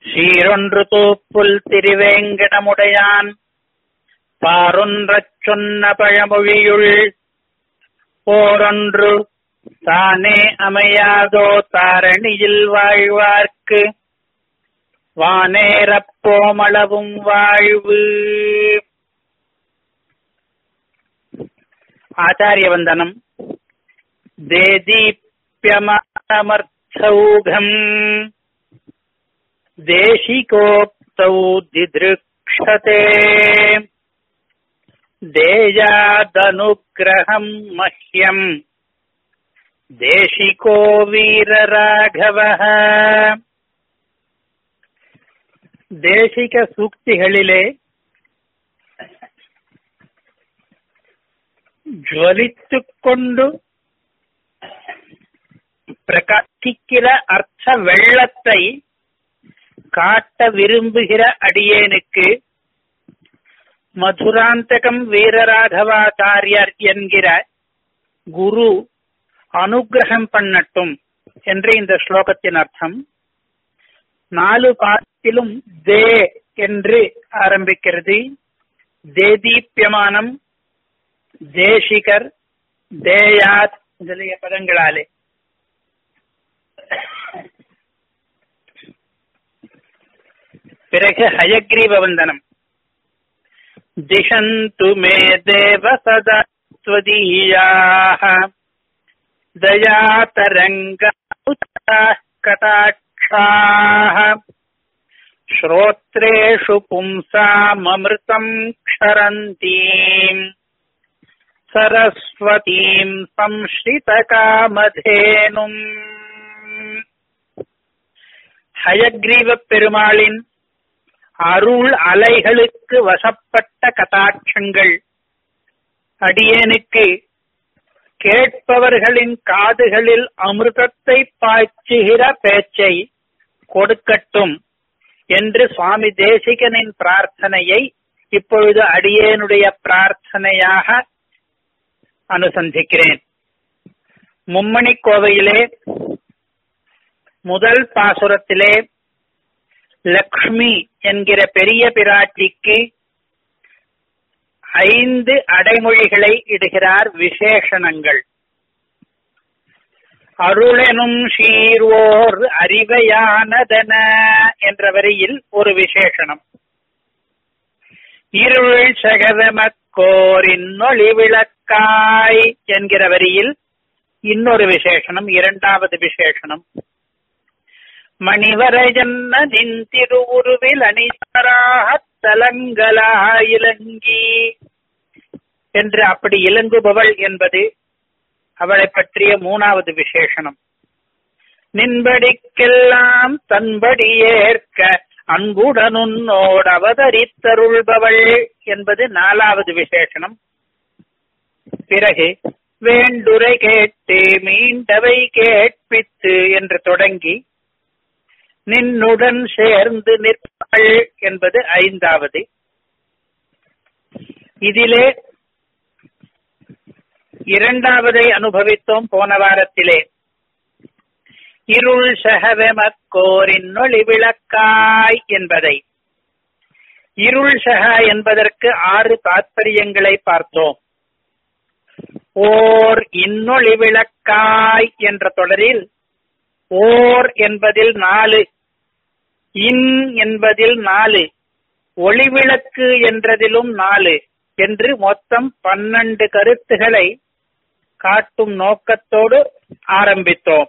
சீரொன்று தூப்புல் திருவேங்கடமுடையான் பாரொன்றச் சொன்ன பழமொழியுள் போரொன்று தானே அமையாதோ தாரணியில் வாழ்வார்க்கு வானேரப்போமளவும் வாழ்வு ஆச்சாரியவந்தனம் தேதீப்யமானமர்த்தௌघम् देशिकोक्तौ दिदृक्षते देयादनुग्रहम् मह्यम् देशिको வீரராகவः தேசிக சூக்திகளிலே ஜுவலித்துக் கொண்டு பிரகாசிக்கிற அர்த்த வெள்ளத்தை காட்ட விரும்புகிற அடியேனுக்கு மதுராந்தகம் வீரராகவாச்சாரியர் என்கிற குரு அனுகிரகம் பண்ணட்டும் என்று இந்த ஸ்லோகத்தின் அர்த்தம் நாலு பாத்திலும் தே என்று ஆரம்பிக்கிறது தேதீப்பியமானம் தேசிகர் தேயாத் முதலிய பதங்களாலே பிறகு ஹயக்ரீவ வந்தனம் திஷந்து மே தேவ சதா त्वदीयाः दयातरङ्गाः कटाक्षाः श्रोत्रेषु पुंसाममृतम् क्षरन्तीम् सरस्वतीम् संश्रितकामधेनुम् ஹயக்ரீவப் பெருமாளின் அருள் அலைகளுக்கு வசப்பட்ட கதாட்சங்கள் அடியேனுக்கு கேட்பவர்களின் காதுகளில் அமிர்தத்தை பாய்ச்சுகிற பேச்சை கொடுக்கட்டும் என்று சுவாமி தேசிகனின் பிரார்த்தனையை இப்பொழுது அடியேனுடைய பிரார்த்தனையாக அனுசந்திக்கிறேன் மும்மணி கோவையிலே முதல் பாசுரத்திலே லக்ஷ்மி என்கிற பெரிய பிராட்டிக்கு ஐந்து அடைமொழிகளை இடுகிறார் விசேஷணங்கள் அருளெனும் சீர்வோர் அறிவையானதன என்ற வரியில் ஒரு விசேஷணம் இருள் சகதமக்கோரின் ஒளி விளக்காய் என்கிற வரியில் இன்னொரு விசேஷனம் இரண்டாவது விசேஷனம் மணிவரஜன்ன நின் திருவுருவில் அணிசராக தலங்களாயிலங்கி என்று அப்படி இலங்குபவள் என்பது அவளை பற்றிய மூணாவது விசேஷனம் நின்படிக்கெல்லாம் தன்படி ஏற்க அன்புடனுன்னோடு அவதரித்தருள்பவள் என்பது நாலாவது விசேஷனம் பிறகு வேண்டுரை கேட்டு மீண்டவை கேட்பித்து என்று தொடங்கி நின்னுடன் சேர்ந்து நிற்பாள் என்பது ஐந்தாவது இதிலே இரண்டாவதை அனுபவித்தோம் போன வாரத்திலே இருள் சகவெமக்கோரின் ஒளி விளக்காய் என்பதை இருள் சக என்பதற்கு ஆறு தாத்பரியங்களை பார்த்தோம் ஓர் இன்னொளி விளக்காய் என்ற தொடரில் ஓர் என்பதில் நாலு இன் என்பதில் நாலு ஒளிவிளக்கு என்றதிலும் நாலு என்று மொத்தம் பன்னெண்டு கருத்துகளை காட்டும் நோக்கத்தோடு ஆரம்பித்தோம்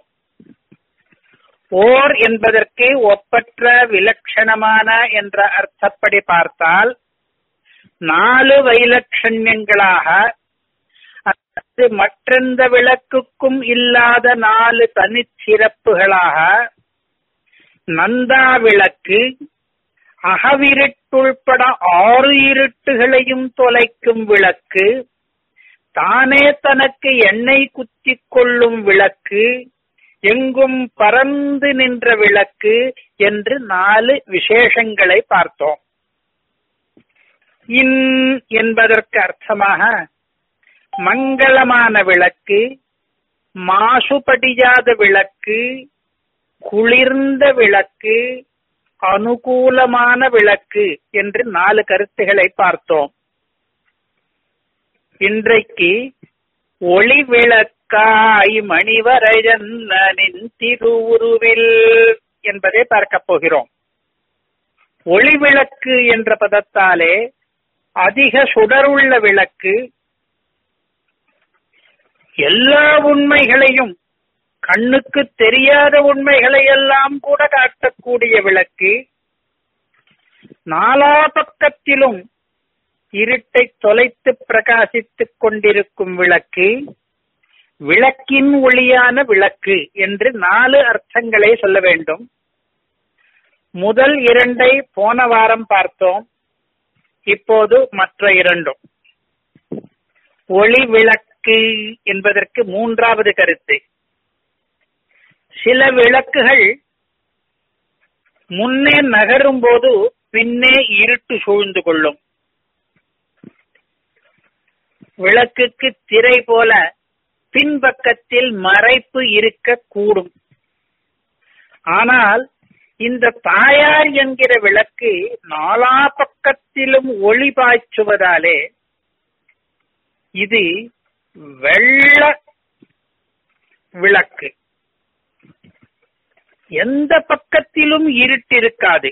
ஓர் என்பதற்கு ஒப்பற்ற விலட்சணமான என்ற அர்த்தப்படி பார்த்தால் நாலு வைலட்சண்யங்களாக அது மற்றெந்த விளக்குக்கும் இல்லாத நாலு தனிச்சிறப்புகளாக நந்தா விளக்கு அகவிருட்டுள்பட ஆறு இருட்டுகளையும் தொலைக்கும் விளக்கு தானே தனக்கு எண்ணெய் குத்திக் கொள்ளும் விளக்கு எங்கும் பறந்து நின்ற விளக்கு என்று நாலு விசேஷங்களை பார்த்தோம் இன் என்பதற்கு அர்த்தமாக மங்களமான விளக்கு மாசுபடியாத விளக்கு குளிர்ந்த விளக்கு அனுகூலமான விளக்கு என்று நாலு கருத்துகளை பார்த்தோம் இன்றைக்கு ஒளி விளக்காய் மணிவரையன்னனின் திருவுருவில் என்பதை பார்க்க போகிறோம் ஒளி விளக்கு என்ற பதத்தாலே அதிக சுடருள்ள விளக்கு எல்லா உண்மைகளையும் கண்ணுக்கு தெரியாத உண்மைகளை எல்லாம் கூட காட்டக்கூடிய விளக்கு நாலா பக்கத்திலும் இருட்டை தொலைத்து பிரகாசித்துக் கொண்டிருக்கும் விளக்கு விளக்கின் ஒளியான விளக்கு என்று நாலு அர்த்தங்களை சொல்ல வேண்டும் முதல் இரண்டை போன வாரம் பார்த்தோம் இப்போது மற்ற இரண்டும் ஒளி விளக்கு என்பதற்கு மூன்றாவது கருத்து சில விளக்குகள் முன்னே நகரும் போது பின்னே இருட்டு சூழ்ந்து கொள்ளும் விளக்குக்கு திரை போல பின்பக்கத்தில் மறைப்பு இருக்க கூடும் ஆனால் இந்த தாயார் என்கிற விளக்கு நாலா பக்கத்திலும் ஒளி பாய்ச்சுவதாலே இது வெள்ள விளக்கு எந்த பக்கத்திலும் இருட்டிருக்காது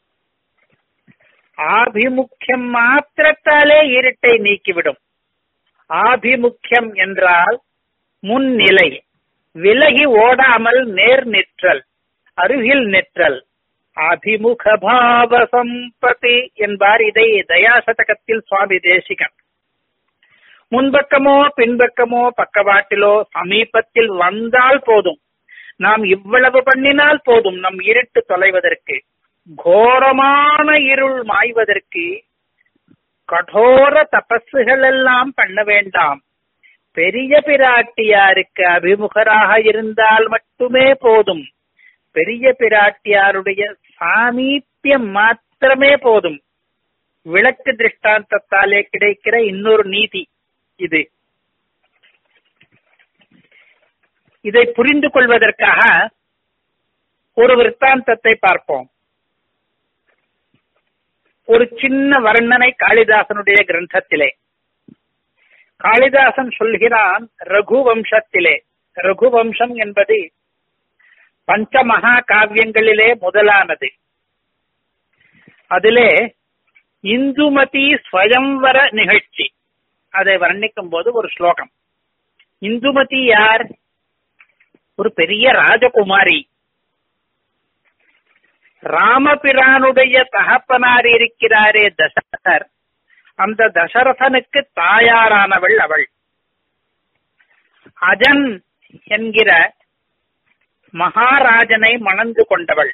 ஆபிமுக்கியம் மாத்திரத்தாலே இருட்டை நீக்கிவிடும் ஆபிமுக்கியம் என்றால் முன்னிலை விலகி ஓடாமல் நேர் நிற்றல் அருகில் நிற்றல் அபிமுக பாவ சம்பதி என்பார் இதை தயாசதகத்தில் சுவாமி தேசிகன் முன்பக்கமோ பின்பக்கமோ பக்கவாட்டிலோ சமீபத்தில் வந்தால் போதும் நாம் இவ்வளவு பண்ணினால் போதும் நம் இருட்டு தொலைவதற்கு கோரமான இருள் மாய்வதற்கு கடோர தபஸுகள் எல்லாம் பண்ண வேண்டாம் பெரிய பிராட்டியாருக்கு அபிமுகராக இருந்தால் மட்டுமே போதும் பெரிய பிராட்டியாருடைய சாமீப்பியம் மாத்திரமே போதும் விளக்கு திருஷ்டாந்தத்தாலே கிடைக்கிற இன்னொரு நீதி இது இதை புரிந்து கொள்வதற்காக ஒரு விற்த்தாந்தத்தை பார்ப்போம் ஒரு சின்ன வர்ணனை காளிதாசனுடைய கிரந்தத்திலே காளிதாசன் சொல்கிறான் ரகுவம்சத்திலே ரகுவம்சம் என்பது பஞ்சமகா காவியங்களிலே முதலானது அதிலே இந்துமதி ஸ்வயம்வர நிகழ்ச்சி அதை வர்ணிக்கும் போது ஒரு ஸ்லோகம் இந்துமதி யார் ஒரு பெரிய ராஜகுமாரி ராமபிரானுடைய தகப்பனார் இருக்கிறாரே தசரதர் அந்த தசரதனுக்கு தாயாரானவள் அவள் அஜன் என்கிற மகாராஜனை மணந்து கொண்டவள்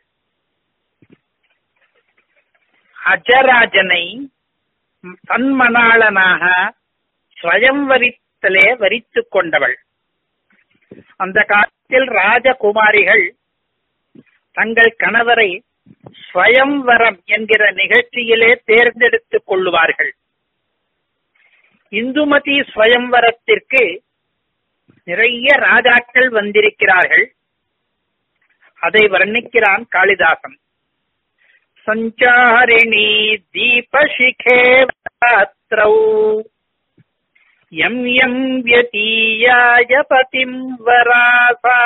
அஜராஜனை தன்மணாளனாக ஸ்வயம்வரித்தலே வரித்துக் கொண்டவள் அந்த காலத்தில் ராஜகுமாரிகள் தங்கள் கணவரை ஸ்வயம்வரம் என்கிற நிகழ்ச்சியிலே தேர்ந்தெடுத்துக் கொள்ளுவார்கள் இந்துமதி ஸ்வயம்வரத்திற்கு நிறைய ராஜாக்கள் வந்திருக்கிறார்கள் அதை வர்ணிக்கிறான் காளிதாசன் சஞ்சாரிணி தீபசிகே ராத்திரௌ எம் எம் வியதீயாய பதிம் வராசா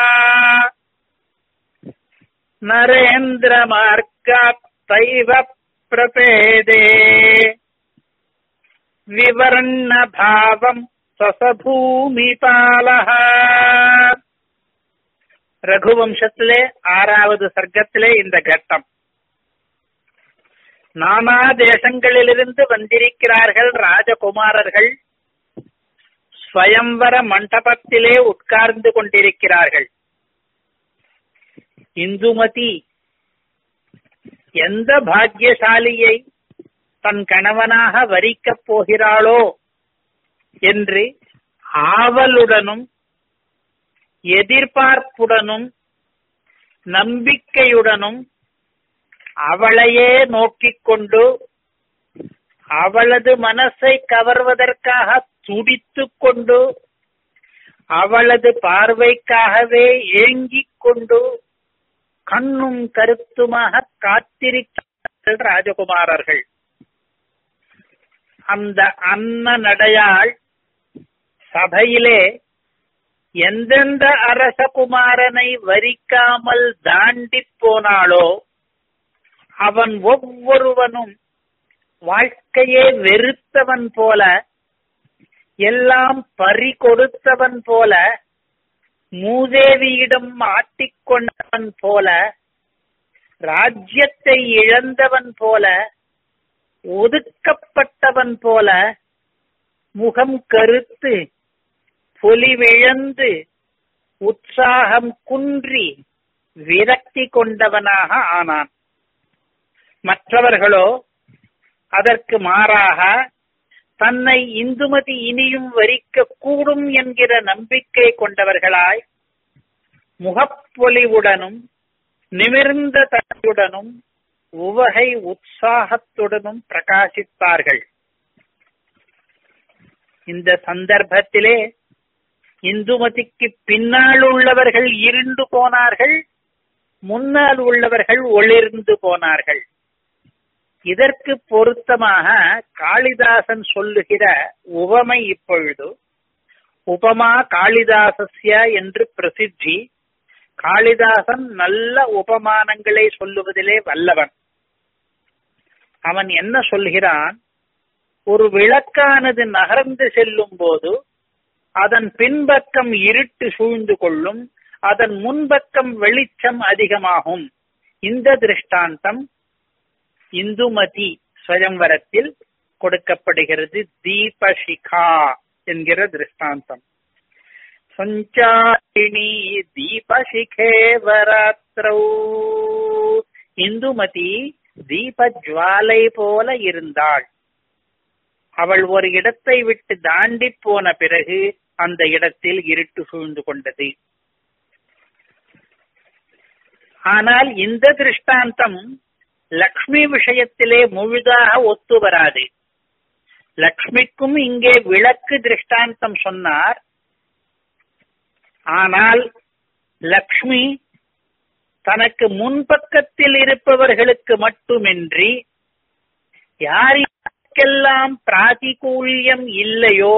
நரேந்திர மார்க்காத்தைவ பிரபேதே விவர்ண பாவம் சசபூமிபாலஹ ரகுவம்சத்திலே ஆறாவது சர்க்கத்திலே இந்த கட்டம் நானா தேசங்களிலிருந்து வந்திருக்கிறார்கள் ராஜகுமாரர்கள் ஸ்வயம்வர மண்டபத்திலே உட்கார்ந்து கொண்டிருக்கிறார்கள் இந்துமதி எந்த பாக்கியசாலியை தன் கணவனாக வரிக்கப் போகிறாளோ என்று ஆவலுடனும் எதிர்பார்ப்புடனும் நம்பிக்கையுடனும் அவளையே நோக்கிக் கொண்டு அவளது மனசை கவர்வதற்காக துடித்துக் கொண்டு அவளது பார்வைக்காகவே ஏங்கிக் கொண்டு கண்ணும் கருத்துமாக காத்திருக்கிறார்கள் ராஜகுமாரர்கள் அந்த அன்ன நடையாள் சபையிலே எந்தெந்த அரசகுமாரனை வரிக்காமல் தாண்டி போனாளோ அவன் ஒவ்வொருவனும் வாழ்க்கையே வெறுத்தவன் போல எல்லாம் பறி கொடுத்தவன் போல மூதேவியிடம் மாட்டிக்கொண்டவன் போல ராஜ்யத்தை இழந்தவன் போல ஒதுக்கப்பட்டவன் போல முகம் கருத்து பொலிவிழந்து உற்சாகம் குன்றி விரக்தி கொண்டவனாக ஆனான் மற்றவர்களோ அதற்கு மாறாக தன்னை இந்துமதி இனியும் வரிக்க கூடும் என்கிற நம்பிக்கை கொண்டவர்களாய் முகப்பொலிவுடனும் நிமிர்ந்த தடையுடனும் உவகை உற்சாகத்துடனும் பிரகாசித்தார்கள் இந்த சந்தர்ப்பத்திலே இந்துமதிக்கு பின்னால் உள்ளவர்கள் இருண்டு போனார்கள் முன்னால் உள்ளவர்கள் ஒளிர்ந்து போனார்கள் இதற்கு பொருத்தமாக காளிதாசன் சொல்லுகிற உவமை இப்பொழுது உபமா காளிதாசஸ்ய என்று பிரசித்தி காளிதாசன் நல்ல உபமானங்களை சொல்லுவதிலே வல்லவன் அவன் என்ன சொல்கிறான் ஒரு விளக்கானது நகர்ந்து செல்லும் போது அதன் பின்பக்கம் இருட்டு சூழ்ந்து கொள்ளும் அதன் முன்பக்கம் வெளிச்சம் அதிகமாகும் இந்த திருஷ்டாந்தம் இந்துமதி ஸ்வயம்வரத்தில் கொடுக்கப்படுகிறது தீபஷிகா என்கிற திருஷ்டாந்தம் சஞ்சாரிணி தீபசிகே வராத்திரௌ இந்துமதி தீப ஜுவாலை போல இருந்தாள் அவள் ஒரு இடத்தை விட்டு தாண்டி போன பிறகு அந்த இடத்தில் இருட்டு சூழ்ந்து கொண்டது ஆனால் இந்த திருஷ்டாந்தம் லக்ஷ்மி விஷயத்திலே முழுதாக ஒத்து வராது லக்ஷ்மிக்கும் இங்கே விளக்கு திருஷ்டாந்தம் சொன்னார் ஆனால் லக்ஷ்மி தனக்கு முன்பக்கத்தில் இருப்பவர்களுக்கு மட்டுமின்றி யார் யாருக்கெல்லாம் பிராதிகூல்யம் இல்லையோ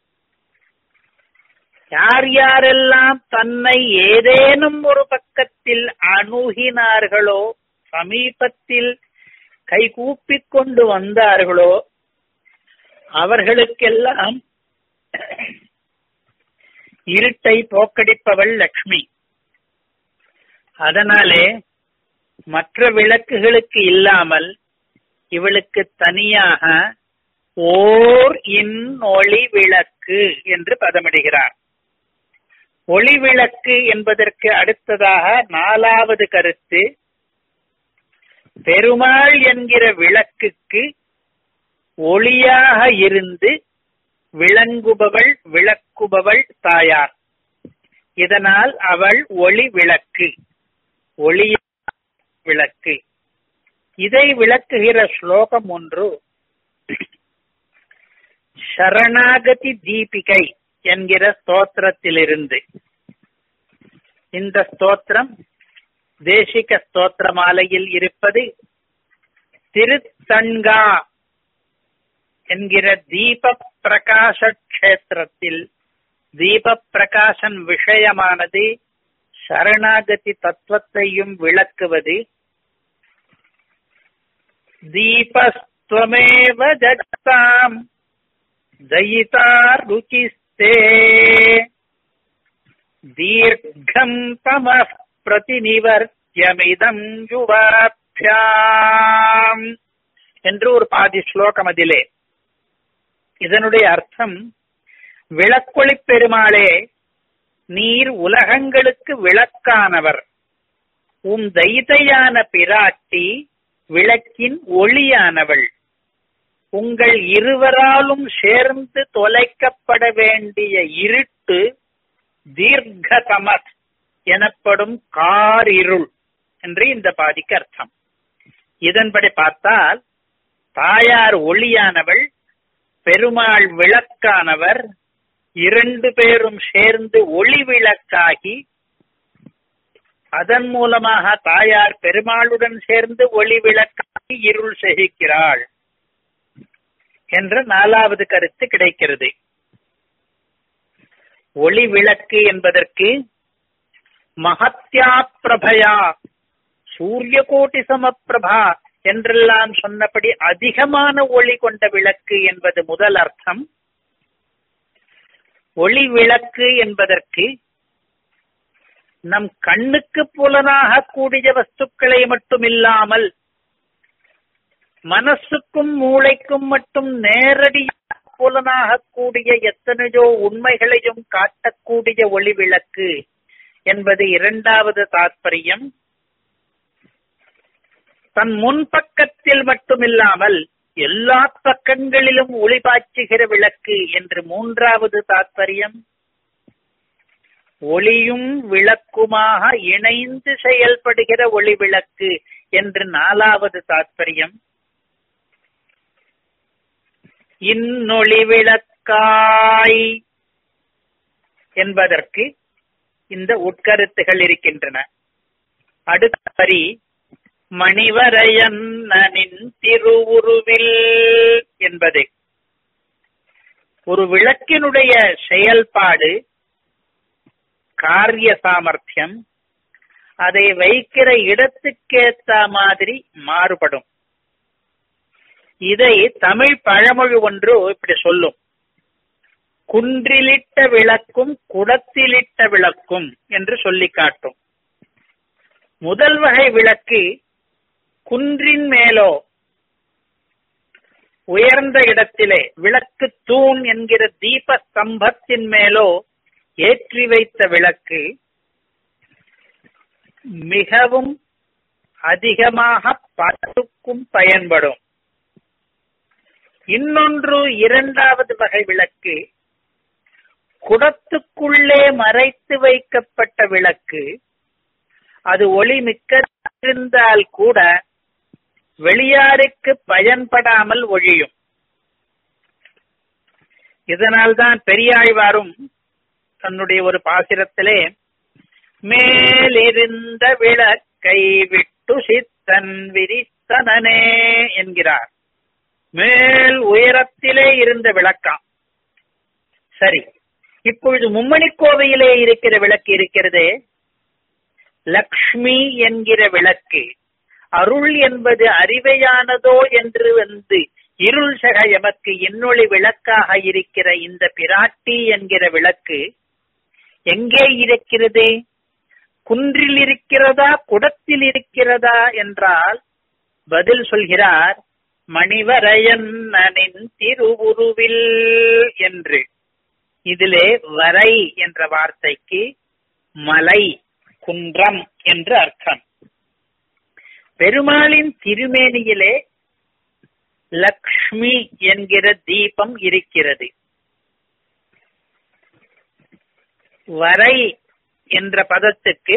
யார் யாரெல்லாம் தன்னை ஏதேனும் ஒரு பக்கத்தில் அணுகினார்களோ சமீபத்தில் கைகூப்பிக் கொண்டு வந்தார்களோ அவர்களுக்கெல்லாம் இருட்டை போக்கடிப்பவள் லக்ஷ்மி அதனாலே மற்ற விளக்குகளுக்கு இல்லாமல் இவளுக்கு தனியாக ஓர் இன் ஒளி விளக்கு என்று பதமிடுகிறார் ஒளி விளக்கு என்பதற்கு அடுத்ததாக நாலாவது கருத்து பெருமாள் என்கிற விளக்குக்கு ஒளியாக இருந்து விளங்குபவள் விளக்குபவள் தாயார் இதனால் அவள் ஒளி விளக்கு ஒளி விளக்கு இதை விளக்குகிற ஸ்லோகம் ஒன்று சரணாகதி தீபிகை என்கிற ஸ்தோத்திரத்திலிருந்து இந்த ஸ்தோத்திரம் தேசிக ஸ்தோத்திர மாலையில் இருப்பது திருத்தன்கா என்கிற தீப பிரகாச கஷேத்திரத்தில் தீப பிரகாசன் விஷயமானது சரணாகதி தத்துவத்தையும் விளக்குவது दीपस्त्वमेव जगताम् दयिता रुचिस्ते दीर्घम् तमः प्रतिनिवर्त्यमिदम् யுவாபியாம் என்று ஒரு பாதி ஸ்லோகம் அதிலே இதனுடைய அர்த்தம் விளக்கொளி பெருமாளே நீர் உலகங்களுக்கு விளக்கானவர் உம் தைதையான பிராட்டி விளக்கின் ஒளியானவள் உங்கள் இருவராலும் சேர்ந்து தொலைக்கப்பட வேண்டிய இருட்டு தீர்க்கதமத் எனப்படும் காரிருள் என்று இந்த பாதிக்கு அர்த்தம் இதன்படி பார்த்தால் தாயார் ஒளியானவள் பெருமாள் விளக்கானவர் இரண்டு பேரும் சேர்ந்து ஒளி விளக்காகி அதன் மூலமாக தாயார் பெருமாளுடன் சேர்ந்து ஒளி விளக்காகி இருள் செகிக்கிறாள் என்ற நாலாவது கருத்து கிடைக்கிறது ஒளி விளக்கு என்பதற்கு மகத்யா பிரபயா சூரிய கோட்டி சமப்பிரபா என்றெல்லாம் சொன்னபடி அதிகமான ஒளி கொண்ட விளக்கு என்பது முதல் அர்த்தம் ஒளி விளக்கு என்பதற்கு நம் கண்ணுக்கு புலனாக கூடிய வஸ்துக்களை மட்டுமில்லாமல் மனசுக்கும் மூளைக்கும் மட்டும் நேரடியாக புலனாக கூடிய எத்தனையோ உண்மைகளையும் காட்டக்கூடிய ஒளி விளக்கு என்பது இரண்டாவது தாற்பயம் தன் முன்பக்கத்தில் மட்டுமில்லாமல் எல்லா பக்கங்களிலும் ஒளி பாய்ச்சுகிற விளக்கு என்று மூன்றாவது தாற்பயம் ஒளியும் விளக்குமாக இணைந்து செயல்படுகிற ஒளி விளக்கு என்று நாலாவது தாற்பயம் இன்னொளி விளக்காய் என்பதற்கு இந்த உட்கருத்துகள் இருக்கின்றன அடுத்த வரி மணிவரையன்னின் திருவுருவில் என்பது ஒரு விளக்கினுடைய செயல்பாடு காரிய சாமர்த்தியம் அதை வைக்கிற இடத்துக்கேத்த மாதிரி மாறுபடும் இதை தமிழ் பழமொழி ஒன்று இப்படி சொல்லும் குன்றிலிட்ட விளக்கும் குடத்திலிட்ட விளக்கும் என்று சொல்லி காட்டும் முதல் வகை விளக்கு குன்றின் மேலோ உயர்ந்த இடத்திலே விளக்கு தூண் என்கிற தீப ஸ்தம்பத்தின் மேலோ ஏற்றி வைத்த விளக்கு மிகவும் அதிகமாக பலருக்கும் பயன்படும் இன்னொன்று இரண்டாவது வகை விளக்கு குடத்துக்குள்ளே மறைத்து வைக்கப்பட்ட விளக்கு அது ஒளி மிக்க இருந்தால் கூட வெளியாருக்கு பயன்படாமல் ஒழியும் இதனால்தான் பெரியாழ்வாரும் தன்னுடைய ஒரு பாசிரத்திலே மேலிருந்த விளக்கை விட்டு சித்தன் விரித்தனனே என்கிறார் மேல் உயரத்திலே இருந்த விளக்காம் சரி இப்பொழுது மும்மணி கோவையிலே இருக்கிற விளக்கு இருக்கிறதே லக்ஷ்மி என்கிற விளக்கு அருள் என்பது அறிவையானதோ என்று வந்து இருள் சக எமக்கு இன்னொளி விளக்காக இருக்கிற இந்த பிராட்டி என்கிற விளக்கு எங்கே இருக்கிறது குன்றில் இருக்கிறதா குடத்தில் இருக்கிறதா என்றால் பதில் சொல்கிறார் மணிவரையன்னின் திருவுருவில் என்று இதிலே வரை என்ற வார்த்தைக்கு மலை குன்றம் என்று அர்த்தம் பெருமாளின் திருமேனியிலே லக்ஷ்மி என்கிற தீபம் இருக்கிறது வரை என்ற பதத்துக்கு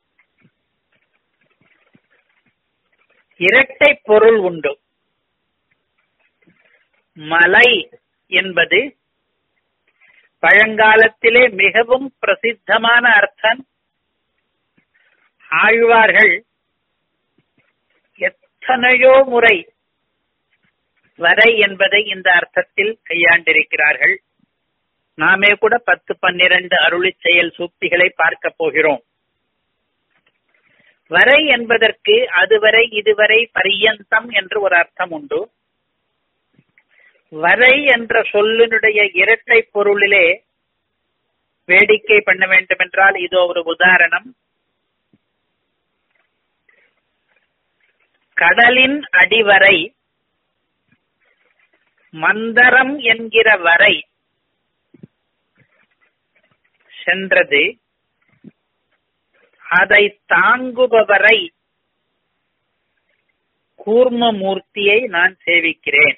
இரட்டை பொருள் உண்டு மலை என்பது பழங்காலத்திலே மிகவும் பிரசித்தமான அர்த்தம் ஆழ்வார்கள் எத்தனையோ முறை வரை என்பதை இந்த அர்த்தத்தில் கையாண்டிருக்கிறார்கள் நாமே கூட பத்து பன்னிரண்டு அருளி செயல் சூக்திகளை பார்க்க போகிறோம் வரை என்பதற்கு அதுவரை இதுவரை பரியந்தம் என்று ஒரு அர்த்தம் உண்டு வரை என்ற சொல்லினுடைய இரட்டை பொருளிலே வேடிக்கை பண்ண வேண்டும் என்றால் இதோ ஒரு உதாரணம் கடலின் அடிவரை மந்தரம் என்கிற வரை சென்றது அதை தாங்குபவரை கூர்ம மூர்த்தியை நான் சேவிக்கிறேன்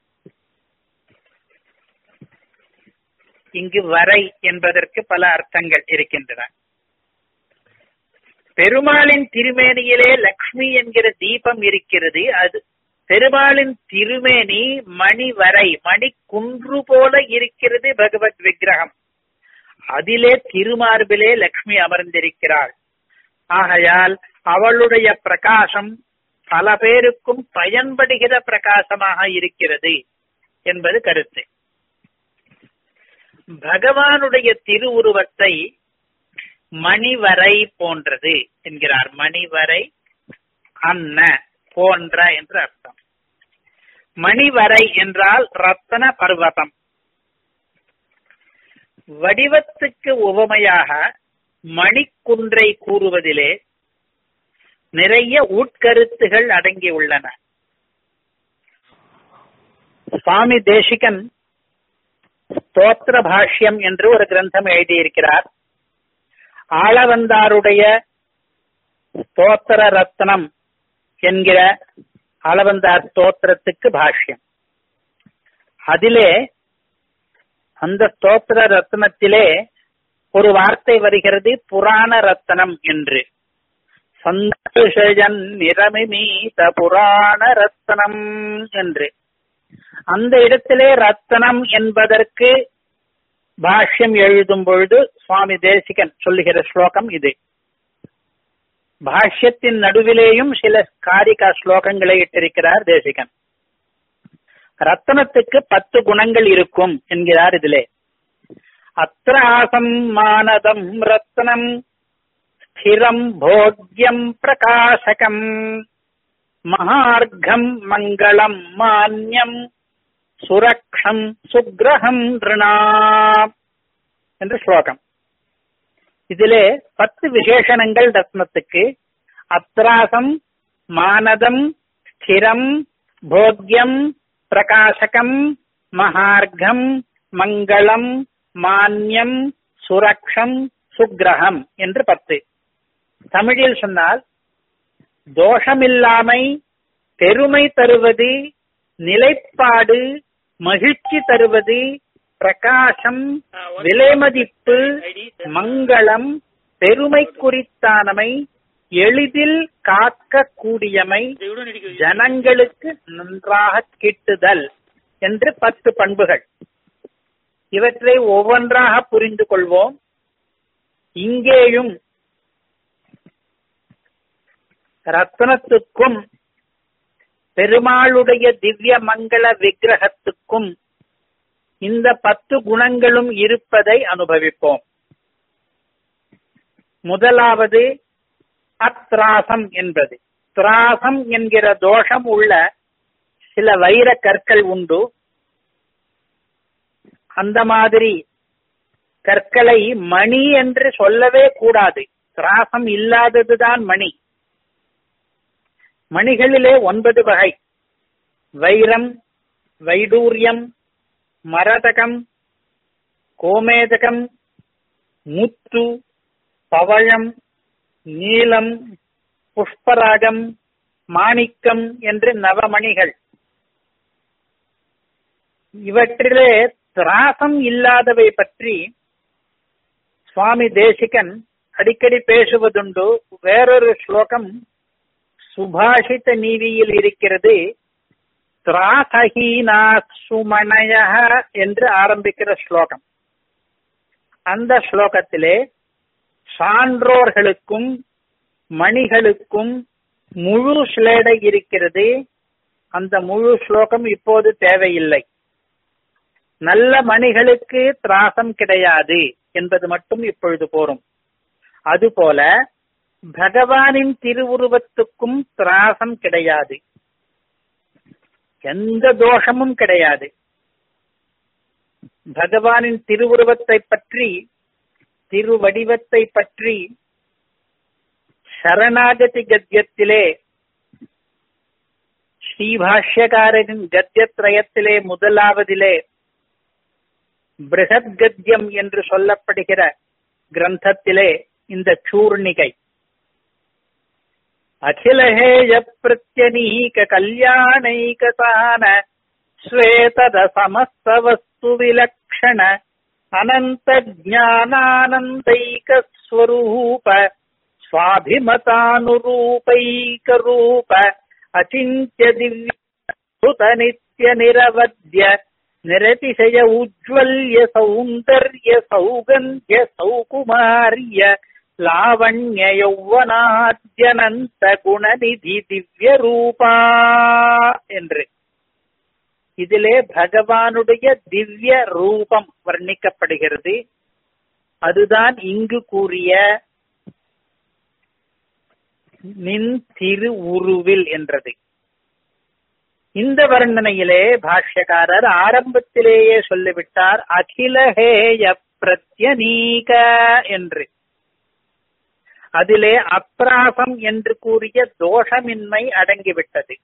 இங்கு வரை என்பதற்கு பல அர்த்தங்கள் இருக்கின்றன பெருமாளின் திருமேனியிலே லக்ஷ்மி என்கிற தீபம் இருக்கிறது அது பெருமாளின் திருமேனி மணி வரை மணி குன்று போல இருக்கிறது பகவத் விக்கிரகம் அதிலே திருமார்பிலே லக்ஷ்மி அமர்ந்திருக்கிறாள் ஆகையால் அவளுடைய பிரகாசம் பல பேருக்கும் பயன்படுகிற பிரகாசமாக இருக்கிறது என்பது கருத்து பகவானுடைய திருவுருவத்தை மணிவரை போன்றது என்கிறார் மணிவரை அன்ன போன்ற என்று அர்த்தம் மணிவரை என்றால் ரத்தன பர்வதம் வடிவத்துக்கு உவமையாக மணிக்குன்றை கூறுவதிலே நிறைய உட்கருத்துகள் அடங்கியுள்ளன சுவாமி தேசிகன் ஸ்தோத்திர பாஷ்யம் என்று ஒரு கிரந்தம் எழுதியிருக்கிறார் ஆளவந்தாருடைய ஸ்தோத்திர ரத்னம் என்கிற ஆளவந்தார் ஸ்தோத்திரத்துக்கு பாஷ்யம் அதிலே அந்த ஸ்தோத்திர ரத்னத்திலே ஒரு வார்த்தை வருகிறது புராண ரத்னம் என்று சந்தோஷன் நிறமிமீத புராண ரத்னம் என்று அந்த இடத்திலே ரத்தனம் என்பதற்கு பாஷ்யம் எழுதும் பொழுது சுவாமி தேசிகன் சொல்லுகிற ஸ்லோகம் இது பாஷ்யத்தின் நடுவிலேயும் சில காரிகா ஸ்லோகங்களை இட்டிருக்கிறார் தேசிகன் ரத்தனத்துக்கு பத்து குணங்கள் இருக்கும் என்கிறார் இதிலே அத்திராசம் மானதம் ரத்னம் ஸ்திரம் போக்யம் பிரகாசகம் மகார்க்கம் மங்களம் மான்யம் சுரக்ஷம் சுக்ரஹம் ரிணாம் என்று ஸ்லோகம் இதிலே பத்து விசேஷணங்கள் ரத்னத்துக்கு அத்ராசம் மானதம் ஸ்திரம் போக்யம் பிரகாசகம் மகார்க்கம் மங்களம் மான்யம் சுரக்ஷம் சுக்ரஹம் என்று பத்து தமிழில் சொன்னால் தோஷமில்லாமை பெருமை தருவது நிலைப்பாடு மகிழ்ச்சி தருவது பிரகாசம் விலைமதிப்பு மங்களம் பெருமை குறித்தானமை எளிதில் காக்க கூடியமை ஜனங்களுக்கு நன்றாக கிட்டுதல் என்று பத்து பண்புகள் இவற்றை ஒவ்வொன்றாக புரிந்து கொள்வோம் இங்கேயும் ரத்னத்துக்கும் பெருமாளுடைய திவ்ய மங்கள விக்கிரகத்துக்கும் இந்த பத்து குணங்களும் இருப்பதை அனுபவிப்போம் முதலாவது அத்ராசம் என்பது திராசம் என்கிற தோஷம் உள்ள சில வைர கற்கள் உண்டு அந்த மாதிரி கற்களை மணி என்று சொல்லவே கூடாது திராசம் இல்லாததுதான் மணி மணிகளிலே ஒன்பது வகை வைரம் வைடூரியம் மரதகம் கோமேதகம் முத்து பவழம் நீலம் புஷ்பராகம் மாணிக்கம் என்று நவமணிகள் இவற்றிலே திராசம் இல்லாதவை பற்றி சுவாமி தேசிகன் அடிக்கடி பேசுவதுண்டு வேறொரு ஸ்லோகம் சுபாஷித நீதியில் இருக்கிறது திராசஹீனா சுமணய என்று ஆரம்பிக்கிற ஸ்லோகம் அந்த ஸ்லோகத்திலே சான்றோர்களுக்கும் மணிகளுக்கும் முழு ஸ்லேடை இருக்கிறது அந்த முழு ஸ்லோகம் இப்போது தேவையில்லை நல்ல மணிகளுக்கு திராசம் கிடையாது என்பது மட்டும் இப்பொழுது போரும் அதுபோல பகவானின் திருவுருவத்துக்கும் திராசம் கிடையாது எந்த தோஷமும் கிடையாது பகவானின் திருவுருவத்தை பற்றி திருவடிவத்தை பற்றி சரணாகதி கத்தியத்திலே ஸ்ரீபாஷ்யக்காரரின் கத்தியத்ரயத்திலே முதலாவதிலே பிருகத் கத்தியம் என்று சொல்லப்படுகிற கிரந்தத்திலே இந்த சூர்ணிகை அகிலஹேய பிரத்யனீக கல்யாணைகதான ஸ்வேதத சமஸ்த வஸ்து விலக்ஷண அனந்த ஜானானந்தைக ஸ்வரூப स्वाभिमतानुरूपैक रूप अचिन्त्य दिव्यभूत नित्य निरवद्य निरतिशय उज्ज्वल्य सौन्दर्य सौगन्ध्य सौकुमार्य லாவண்ய யௌவனாத்யனந்த குணநிதி திவ்ய ரூபா என்று இதிலே பகவானுடைய திவ்ய ரூபம் வர்ணிக்கப்படுகிறது அதுதான் இங்கு கூறிய நின் திரு உருவில் என்றது இந்த வர்ணனையிலே பாஷ்யக்காரர் ஆரம்பத்திலேயே சொல்லிவிட்டார் அகிலஹேய பிரத்யநீக என்று அதிலே அப்ராசம் என்று கூறிய தோஷமின்மை அடங்கிவிட்டது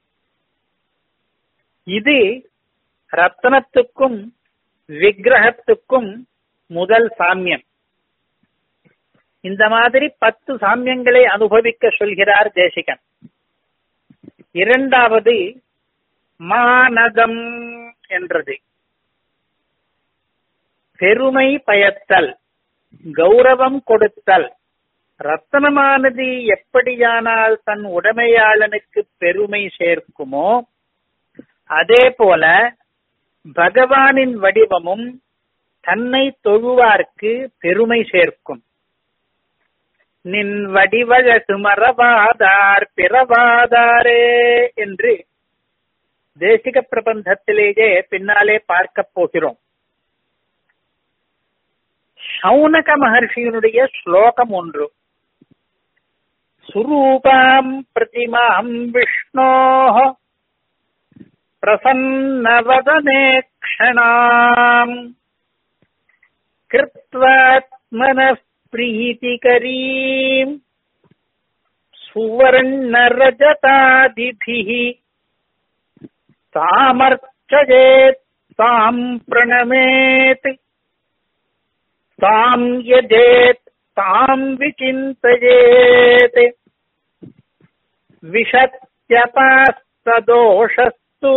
இது ரத்னத்துக்கும் விக்கிரகத்துக்கும் முதல் சாமியம் இந்த மாதிரி பத்து சாமியங்களை அனுபவிக்க சொல்கிறார் தேசிகன் இரண்டாவது மானதம் என்றது பெருமை பயத்தல் கௌரவம் கொடுத்தல் ரத்தனமானது எப்படியானால் தன் உடைமையாளனுக்கு பெருமை சேர்க்குமோ அதே போல பகவானின் வடிவமும் தன்னை தொழுவார்க்கு பெருமை சேர்க்கும் நின் வடிவழகு மறவாதார் பிறவாதாரே என்று தேசிக பிரபந்தத்திலேயே பின்னாலே பார்க்க போகிறோம் சௌனக மகர்ஷியினுடைய ஸ்லோகம் ஒன்று சுரூபாம் பிரதிமாம் விஷ்ணோ பிரசன்னவதனே க்ஷணாம் கிருத்வாத்மனः प्रीतिकरीम् सुवर्णरजतादिभिः तामर्चयेत् ताम् प्रणमेत् ताम् यजेत् ताम् विचिन्तयेत् विशत्यपास्तदोषस्तु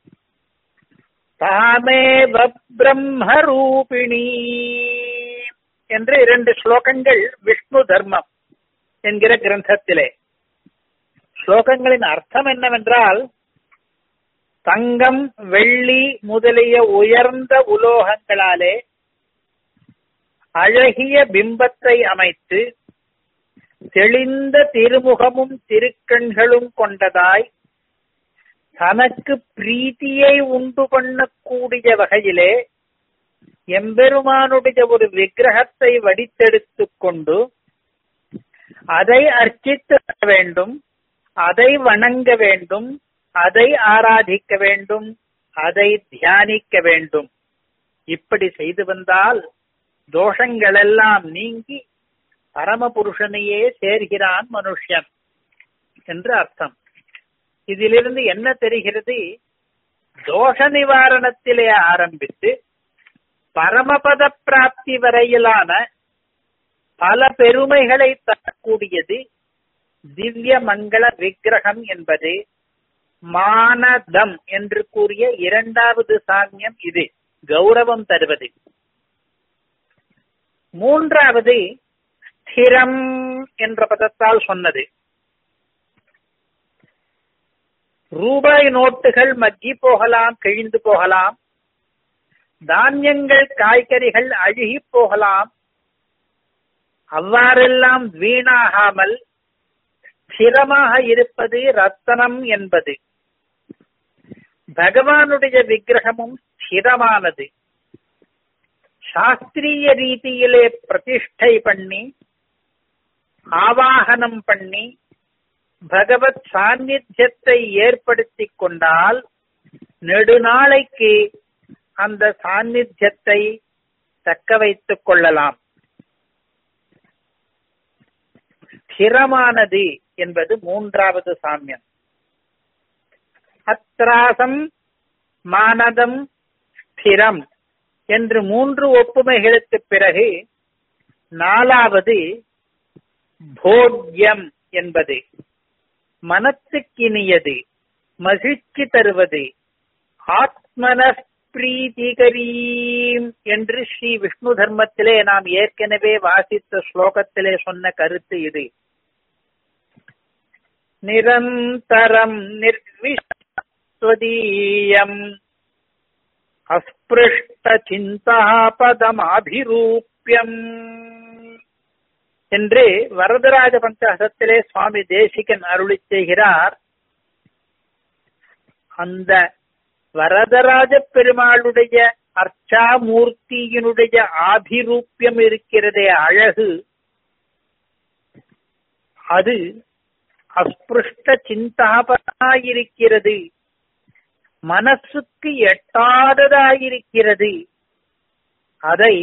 தாமேவ பிரம்மரூபிணி என்று இரண்டு ஸ்லோகங்கள் விஷ்ணு தர்மம் என்கிற கிரந்தத்திலே ஸ்லோகங்களின் அர்த்தம் என்னவென்றால் தங்கம் வெள்ளி முதலிய உயர்ந்த உலோகங்களாலே அழகிய பிம்பத்தை அமைத்து தெளிந்த திருமுகமும் திருக்கண்களும் கொண்டதாய் தனக்கு பிரீத்தியை உண்டு பண்ணக்கூடிய வகையிலே எம்பெருமானுடைய ஒரு விக்கிரகத்தை வடித்தெடுத்துக் கொண்டு அதை அர்ச்சித்து வேண்டும் அதை வணங்க வேண்டும் அதை ஆராதிக்க வேண்டும் அதை தியானிக்க வேண்டும் இப்படி செய்து வந்தால் தோஷங்கள் எல்லாம் நீங்கி பரமபுருஷனையே சேர்கிறான் மனுஷன் என்று அர்த்தம் இதிலிருந்து என்ன தெரிகிறது தோஷ நிவாரணத்திலே ஆரம்பித்து பரமபத பிராப்தி வரையிலான பல பெருமைகளை தரக்கூடியது திவ்ய மங்கள விக்கிரகம் என்பது மானதம் என்று கூறிய இரண்டாவது சாமியம் இது கௌரவம் தருவது மூன்றாவது ஸ்திரம் என்ற பதத்தால் சொன்னது ரூபாய் நோட்டுகள் மக்கி போகலாம் கிழிந்து போகலாம் தானியங்கள் காய்கறிகள் அழுகி போகலாம் அவ்வாறெல்லாம் வீணாகாமல் ஸ்திரமாக இருப்பது ரத்தனம் என்பது பகவானுடைய விக்கிரகமும் ஸ்திரமானது சாஸ்திரிய ரீதியிலே பிரதிஷ்டை பண்ணி ஆவாகனம் பண்ணி பகவத் சாநித்தியத்தை ஏற்படுத்தி கொண்டால் நெடுநாளைக்கு அந்த சாநித்தியத்தை தக்க வைத்துக் கொள்ளலாம் ஸ்திரமானது என்பது மூன்றாவது சாமியம் அத்ராசம் மானதம் ஸ்திரம் என்று மூன்று ஒப்புமைகளுக்கு பிறகு நாலாவது போக்யம் என்பது மனத்துக்கினியது மகிழ்ச்சி தருவது ஆத்மன பிரீதிகரீம் என்று ஸ்ரீ விஷ்ணு தர்மத்திலே நாம் ஏற்கனவே வாசித்த ஸ்லோகத்திலே சொன்ன கருத்து இது நிரந்தரம் நிர்விஸ்வதீயம் அஸ்பிருஷ்ட சிந்தாபதமாபிரூபியம் என்று வரதராஜ பஞ்சாசத்திலே சுவாமி தேசிகன் அருளி செய்கிறார் அந்த வரதராஜ பெருமாளுடைய அர்ச்சாமூர்த்தியினுடைய ஆபிரூப்பியம் இருக்கிறதே அழகு அது அஸ்பிருஷ்ட சிந்தாபனாயிருக்கிறது மனசுக்கு எட்டாததாயிருக்கிறது அதை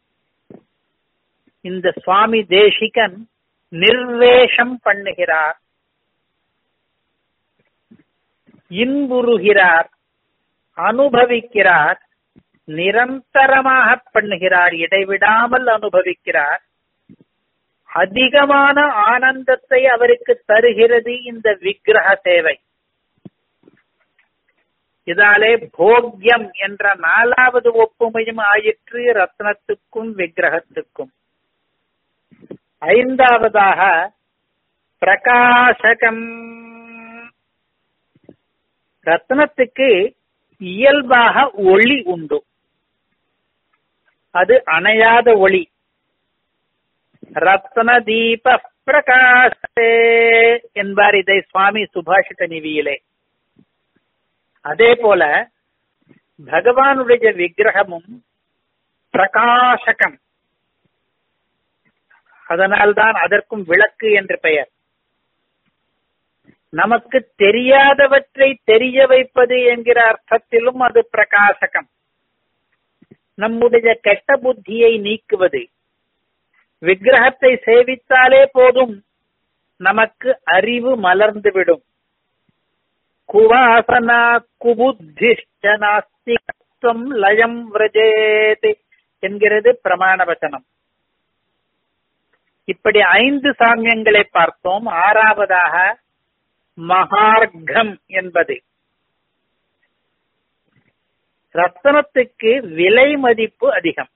இந்த சுவாமி தேசிகன் நிர்வேஷம் பண்ணுகிறார் இன்புறுகிறார் அனுபவிக்கிறார் நிரந்தரமாக பண்ணுகிறார் இடைவிடாமல் அனுபவிக்கிறார் அதிகமான ஆனந்தத்தை அவருக்கு தருகிறது இந்த விக்கிரக சேவை இதாலே போக்யம் என்ற நாலாவது ஒப்புமையும் ஆயிற்று ரத்னத்துக்கும் விக்கிரகத்துக்கும் ஐந்தாவதாக பிரகாசகம் ரத்னத்துக்கு இயல்பாக ஒளி உண்டு அது அணையாத ஒளி ரத்ன தீப பிரகாசே என்பார் இதை சுவாமி சுபாஷித நிவியிலே அதே போல பகவானுடைய விக்கிரகமும் பிரகாசகம் அதனால்தான் அதற்கும் விளக்கு என்று பெயர் நமக்கு தெரியாதவற்றை தெரிய வைப்பது என்கிற அர்த்தத்திலும் அது பிரகாசகம் நம்முடைய கெட்ட புத்தியை நீக்குவது விக்கிரகத்தை சேவித்தாலே போதும் நமக்கு அறிவு மலர்ந்துவிடும் குவாசனா குபுத்திஷ்ட நாஸ்திகத்துவம் லயம் விரஜேத் என்கிறது பிரமாண வச்சனம் இப்படி ஐந்து சாமியங்களை பார்த்தோம் ஆறாவதாக மகார்க்கம் என்பது ரத்தனத்துக்கு விலை மதிப்பு அதிகம்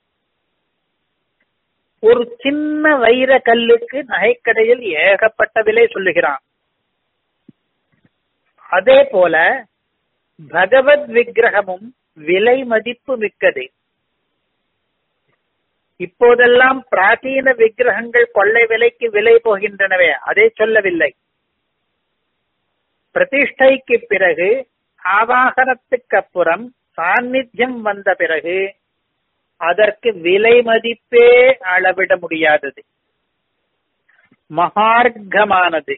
ஒரு சின்ன வைர கல்லுக்கு நகைக்கடையில் ஏகப்பட்ட விலை சொல்லுகிறான் அதே போல பகவத் விக்கிரகமும் விலை மதிப்பு மிக்கது இப்போதெல்லாம் பிராச்சீன விக்கிரகங்கள் கொள்ளை விலைக்கு விலை போகின்றனவே அதை சொல்லவில்லை பிரதிஷ்டைக்கு பிறகு ஆவாகனத்துக்கு அப்புறம் சாநித்தியம் வந்த பிறகு அதற்கு விலை மதிப்பே அளவிட முடியாதது மகார்க்கமானது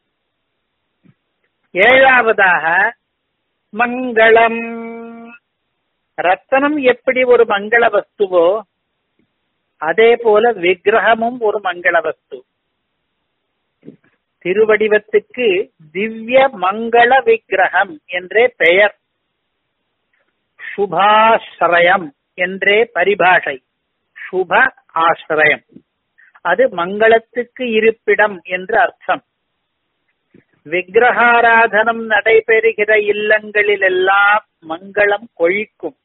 ஏழாவதாக மங்களம் ரத்தனம் எப்படி ஒரு மங்கள வஸ்துவோ அதே போல விக்கிரகமும் ஒரு மங்கள வஸ்து திருவடிவத்துக்கு திவ்ய மங்கள விக்கிரகம் என்றே பெயர் சுபாசிரயம் என்றே பரிபாஷை சுப ஆசிரயம் அது மங்களத்துக்கு இருப்பிடம் என்று அர்த்தம் விக்கிரகாராதனம் நடைபெறுகிற இல்லங்களிலெல்லாம் மங்களம் கொழிக்கும்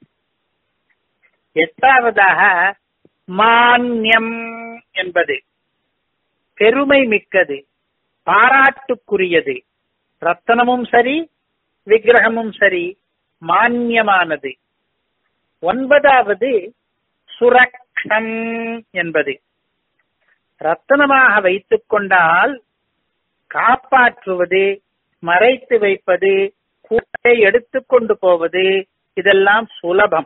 எட்டாவதாக மான்யம் என்பது பெருமை மிக்கது பாராட்டுக்குரியது ரத்தனமும் சரி விக்கிரகமும் சரி மான்யமானது ஒன்பதாவது சுரக்ஷம் என்பது ரத்தனமாக வைத்துக் கொண்டால் காப்பாற்றுவது மறைத்து வைப்பது கூட எடுத்துக்கொண்டு போவது இதெல்லாம் சுலபம்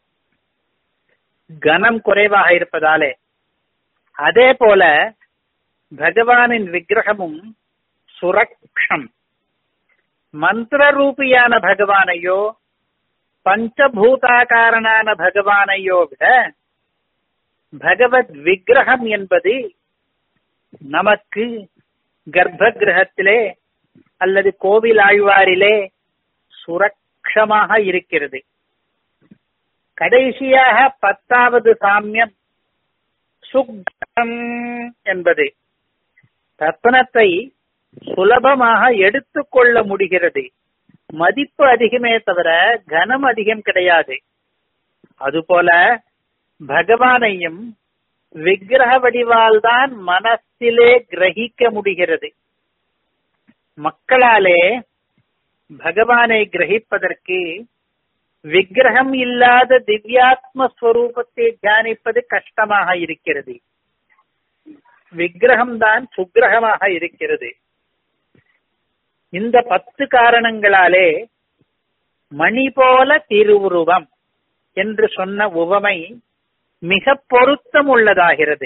கனம் குறைவாக இருப்பதாலே அதே போல பகவானின் விக்கிரகமும் சுரக்ஷம் மந்திர ரூபியான பகவானையோ பஞ்சபூதாகாரனான பகவானையோ விட பகவத் விக்கிரகம் என்பது நமக்கு கர்ப்ப கிரகத்திலே அல்லது கோவில் ஆழ்வாரிலே சுரக்ஷமாக இருக்கிறது கடைசியாக பத்தாவது சாமியம் சுக்தம் என்பது ரத்னத்தை சுலபமாக எடுத்துக்கொள்ள முடிகிறது மதிப்பு அதிகமே தவிர கனம் அதிகம் கிடையாது அதுபோல பகவானையும் விக்கிரக வடிவால் தான் மனசிலே கிரகிக்க முடிகிறது மக்களாலே பகவானை கிரகிப்பதற்கு விக்கிரகம் இல்லாத திவ்யாத்ம ஸ்வரூபத்தை தியானிப்பது கஷ்டமாக இருக்கிறது விக்கிரகம்தான் சுக்கிரகமாக இருக்கிறது இந்த பத்து காரணங்களாலே மணி போல திருவுருவம் என்று சொன்ன உவமை மிக பொருத்தம் உள்ளதாகிறது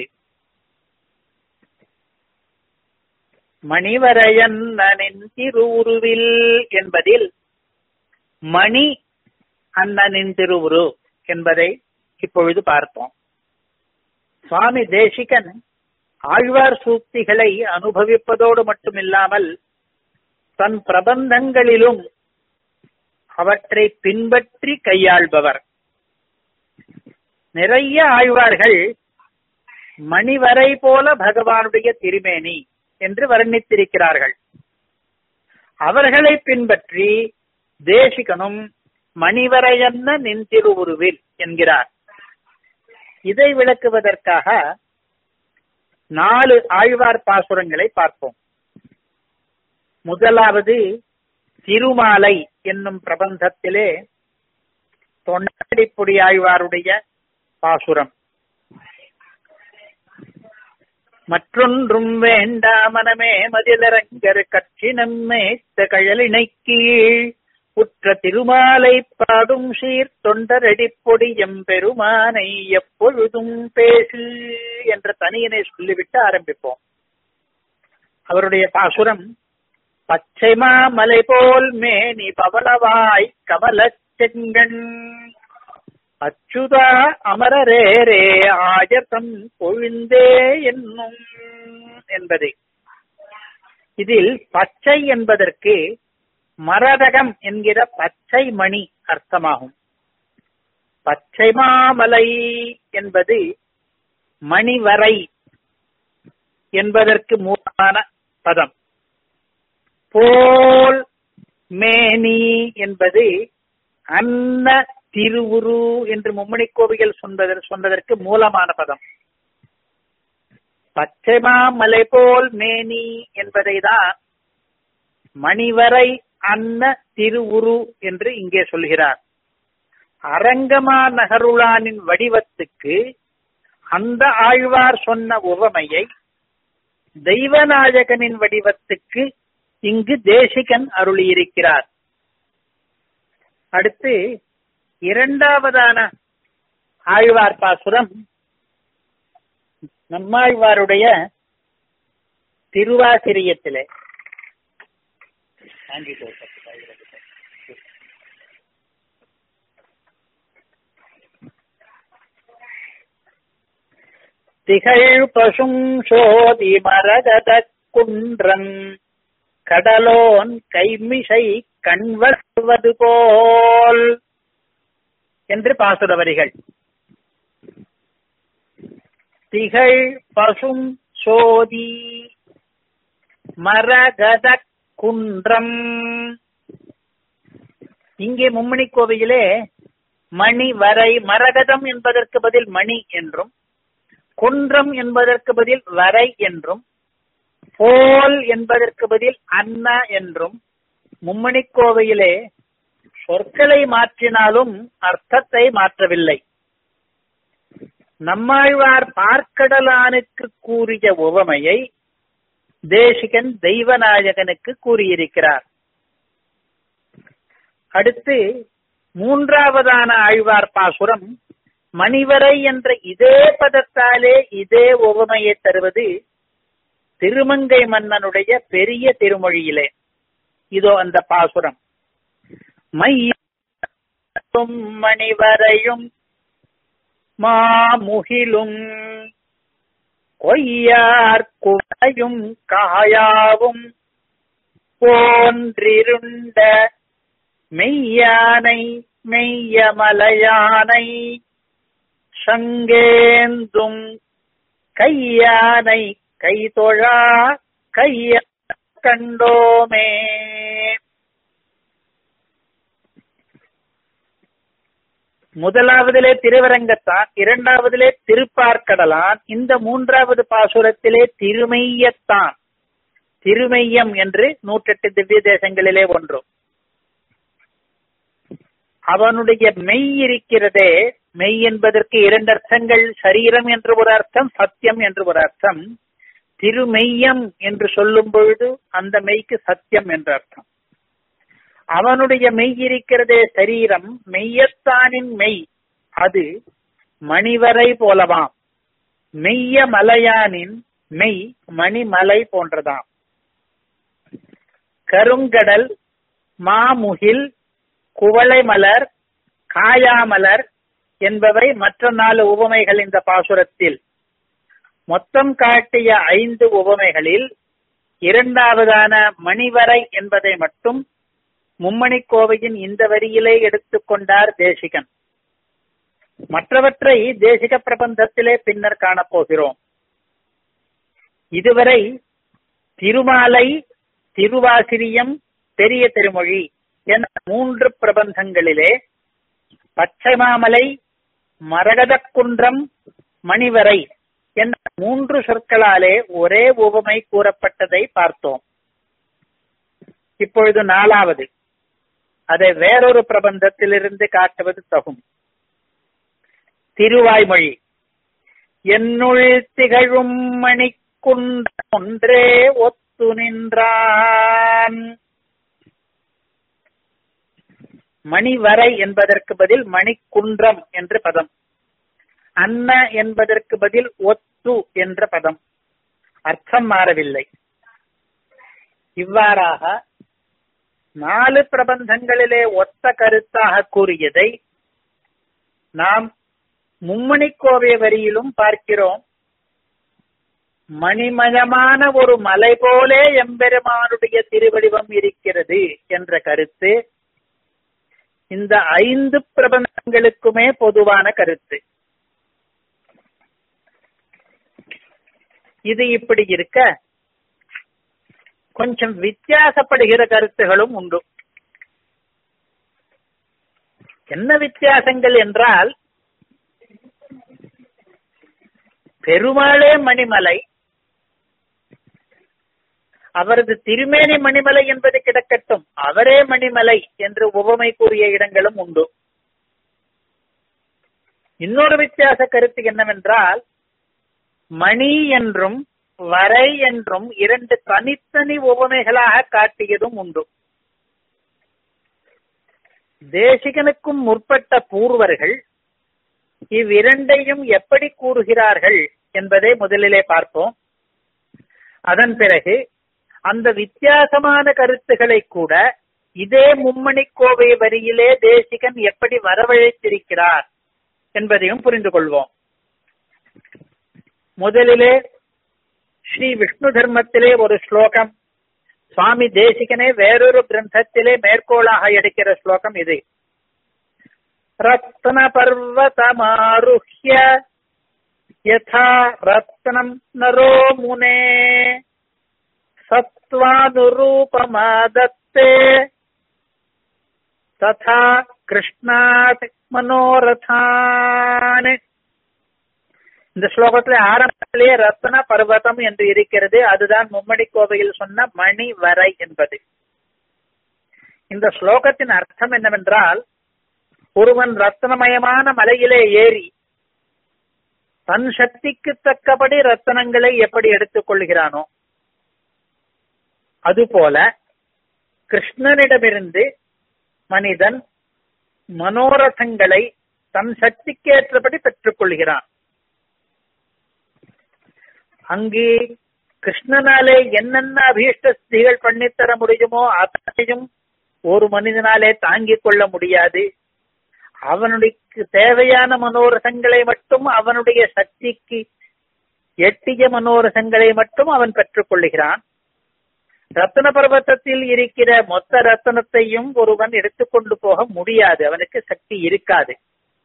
மணிவரையன்னனின் திருவுருவில் என்பதில் மணி அண்ணனின் திருவுரு என்பதை இப்பொழுது பார்த்தோம் சுவாமி தேசிகன் ஆழ்வார் சூக்திகளை அனுபவிப்பதோடு மட்டுமில்லாமல் தன் பிரபந்தங்களிலும் அவற்றை பின்பற்றி கையாள்பவர் நிறைய ஆழ்வார்கள் மணிவரை போல பகவானுடைய திருமேனி என்று வர்ணித்திருக்கிறார்கள் அவர்களை பின்பற்றி தேசிகனும் மணிவரையன்ன நின்றிருவுருவில் என்கிறார் இதை விளக்குவதற்காக நாலு ஆழ்வார் பாசுரங்களை பார்ப்போம் முதலாவது திருமாலை என்னும் பிரபந்தத்திலே தொண்டடிப்புடி ஆழ்வாருடைய பாசுரம் மற்றொன்றும் வேண்டா மனமே மதிலரங்கர் கட்சி நம்மேத்த கழலினை கீழ் உற்ற திருமாலை பாடும் சீர் தொண்டரடி பொடி எம்பெருமானை எப்பொழுதும் பேசு என்ற தனியனை சொல்லிவிட்டு ஆரம்பிப்போம் அவருடைய பாசுரம் பச்சை மாமலை போல் மேனி பவளவாய் கமல செங்கண் அச்சுதா அமரரேரே ஆஜர்தம் பொழிந்தே என்னும் என்பது இதில் பச்சை என்பதற்கு மரதகம் என்கிற பச்சை மணி அர்த்தமாகும் பச்சை மாமலை என்பது மணிவரை என்பதற்கு மூலமான பதம் போல் மேனி என்பது அன்ன திருவுரு என்று மும்மணி கோவிகள் சொன்னதற்கு சொன்னதற்கு மூலமான பதம் பச்சைமா மலை போல் மேனி என்பதை தான் மணிவரை அன்ன திருவுரு என்று இங்கே சொல்கிறார் அரங்கமா நகருளானின் வடிவத்துக்கு அந்த ஆழ்வார் சொன்ன உவமையை தெய்வநாயகனின் வடிவத்துக்கு இங்கு தேசிகன் அருளியிருக்கிறார் அடுத்து இரண்டாவதான ஆழ்வார் பாசுரம் நம்மாழ்வாருடைய திருவாசிரியத்திலே திகழ் பசும் சோதி மரகத குன்றன் கடலோன் கைமிசை கண்வருவது போல் என்று பாசுர வரிகள் திகழ் பசும் சோதி மரகத குன்றம் இங்கே மும்மணி கோவிலே மணி வரை மரகதம் என்பதற்கு பதில் மணி என்றும் குன்றம் என்பதற்கு பதில் வரை என்றும் போல் என்பதற்கு பதில் அன்ன என்றும் மும்மணி கோவையிலே சொற்களை மாற்றினாலும் அர்த்தத்தை மாற்றவில்லை நம்மாழ்வார் பார்க்கடலானுக்கு கூறிய உவமையை தேசிகன் தெய்வநாயகனுக்கு கூறியிருக்கிறார் அடுத்து மூன்றாவதான ஆழ்வார் பாசுரம் மணிவரை என்ற இதே பதத்தாலே இதே உவமையை தருவது திருமங்கை மன்னனுடைய பெரிய திருமொழியிலே இதோ அந்த பாசுரம் மையும் மணிவரையும் மாமுகிலும் கொய்யார் குடையும் காயாவும் போன்றிருண்ட மெய்யானை மெய்யமலையானை சங்கேந்தும் கையானை கைதொழா கைய கண்டோமே முதலாவதிலே திருவரங்கத்தான் இரண்டாவதிலே திருப்பார்க்கடலான் இந்த மூன்றாவது பாசுரத்திலே திருமெய்யத்தான் திருமெய்யம் என்று நூற்றெட்டு திவ்ய தேசங்களிலே ஒன்று அவனுடைய மெய் இருக்கிறதே மெய் என்பதற்கு இரண்டு அர்த்தங்கள் சரீரம் என்று ஒரு அர்த்தம் சத்தியம் என்று ஒரு அர்த்தம் திருமெய்யம் என்று சொல்லும் பொழுது அந்த மெய்க்கு சத்தியம் என்ற அர்த்தம் அவனுடைய மெய் இருக்கிறதே சரீரம் மெய்யத்தானின் மெய் அது மணிவரை போலவாம் மெய்ய மலையானின் மெய் மணிமலை போன்றதாம் கருங்கடல் மாமுகில் குவளை மலர் காயாமலர் என்பவை மற்ற நாலு உவமைகள் இந்த பாசுரத்தில் மொத்தம் காட்டிய ஐந்து உவமைகளில் இரண்டாவதான மணிவரை என்பதை மட்டும் மும்மணி கோவையின் இந்த வரியிலே எடுத்துக்கொண்டார் தேசிகன் மற்றவற்றை தேசிக பிரபந்தத்திலே பின்னர் காணப்போகிறோம் இதுவரை திருமாலை திருவாசிரியம் பெரிய திருமொழி என மூன்று பிரபந்தங்களிலே பச்சை மாமலை மரகதக்குன்றம் மணிவரை என்ற மூன்று சொற்களாலே ஒரே உவமை கூறப்பட்டதை பார்த்தோம் இப்பொழுது நாலாவது அதை வேறொரு பிரபந்தத்திலிருந்து காட்டுவது தகும் திருவாய்மொழி என்னுள் திகழும் மணிக்குன்றம் ஒன்றே ஒத்து நின்றான் மணிவரை என்பதற்கு பதில் மணிக்குன்றம் என்று பதம் அன்ன என்பதற்கு பதில் ஒத்து என்ற பதம் அர்த்தம் மாறவில்லை இவ்வாறாக நாலு பிரபந்தங்களிலே ஒத்த கருத்தாக கூறியதை நாம் மும்மணி கோவை வரியிலும் பார்க்கிறோம் மணிமயமான ஒரு மலை போலே எம்பெருமானுடைய திருவடிவம் இருக்கிறது என்ற கருத்து இந்த ஐந்து பிரபந்தங்களுக்குமே பொதுவான கருத்து இது இப்படி இருக்க கொஞ்சம் வித்தியாசப்படுகிற கருத்துகளும் உண்டு என்ன வித்தியாசங்கள் என்றால் பெருமாளே மணிமலை அவரது திருமேனி மணிமலை என்பது கிடக்கட்டும் அவரே மணிமலை என்று உவமை கூறிய இடங்களும் உண்டு இன்னொரு வித்தியாச கருத்து என்னவென்றால் மணி என்றும் வரை என்றும் இரண்டு தனித்தனி உவமைகளாக காட்டியதும் உண்டு தேசிகனுக்கும் முற்பட்ட பூர்வர்கள் இவ்விரண்டையும் எப்படி கூறுகிறார்கள் என்பதை முதலிலே பார்ப்போம் அதன் பிறகு அந்த வித்தியாசமான கருத்துக்களை கூட இதே மும்மணி கோவை வரியிலே தேசிகன் எப்படி வரவழைத்திருக்கிறார் என்பதையும் புரிந்து கொள்வோம் முதலிலே ஸ்ரீ விஷ்ணு தர்மத்திலே ஒரு ஸ்லோகம் சுவாமி தேசிகனே வேறொரு கிரந்தத்திலே மேற்கோளாக எடுக்கிற ஸ்லோகம் இது ரத்ன பர்வதமாருஹ்ய யதா ரத்னம் நரோ முனே சத்வானுரூபமாதத்தே ததா கிருஷ்ணாத் மனோரதான் இந்த ஸ்லோகத்துல ஆரம்பத்திலேயே ரத்ன பர்வதம் என்று இருக்கிறது அதுதான் மும்மடி கோவையில் சொன்ன மணி வரை என்பது இந்த ஸ்லோகத்தின் அர்த்தம் என்னவென்றால் ஒருவன் ரத்னமயமான மலையிலே ஏறி தன் சக்திக்கு தக்கபடி ரத்தனங்களை எப்படி எடுத்துக் கொள்கிறானோ அதுபோல கிருஷ்ணனிடமிருந்து மனிதன் மனோரதங்களை தன் சக்திக்கேற்றபடி பெற்றுக் கொள்கிறான் அங்கே கிருஷ்ணனாலே என்னென்ன அபீஷ்ட ஸ்திகள் பண்ணித்தர முடியுமோ அத்தனையும் ஒரு மனிதனாலே தாங்கிக் கொள்ள முடியாது அவனுடைய தேவையான மனோரசங்களை மட்டும் அவனுடைய சக்திக்கு எட்டிய மனோரசங்களை மட்டும் அவன் பெற்றுக் கொள்ளுகிறான் ரத்தன பர்வத்தத்தில் இருக்கிற மொத்த ரத்தனத்தையும் ஒருவன் எடுத்துக்கொண்டு போக முடியாது அவனுக்கு சக்தி இருக்காது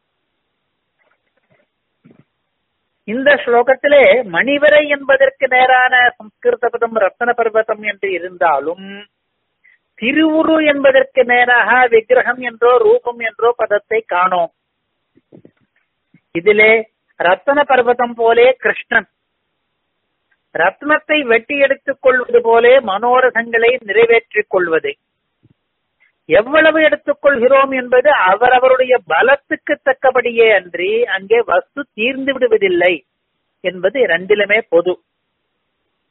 இந்த ஸ்லோகத்திலே மணிவரை என்பதற்கு நேரான சம்ஸ்கிருத பதம் ரத்தன பர்வதம் என்று இருந்தாலும் திருவுரு என்பதற்கு நேராக விக்கிரகம் என்றோ ரூபம் என்றோ பதத்தை காணோம் இதிலே ரத்தன பர்வதம் போலே கிருஷ்ணன் ரத்னத்தை வெட்டி எடுத்துக் கொள்வது போலே மனோரதங்களை நிறைவேற்றிக் கொள்வது எவ்வளவு எடுத்துக்கொள்கிறோம் என்பது அவரவருடைய பலத்துக்கு தக்கபடியே அன்றி அங்கே வஸ்து தீர்ந்து விடுவதில்லை என்பது இரண்டிலுமே பொது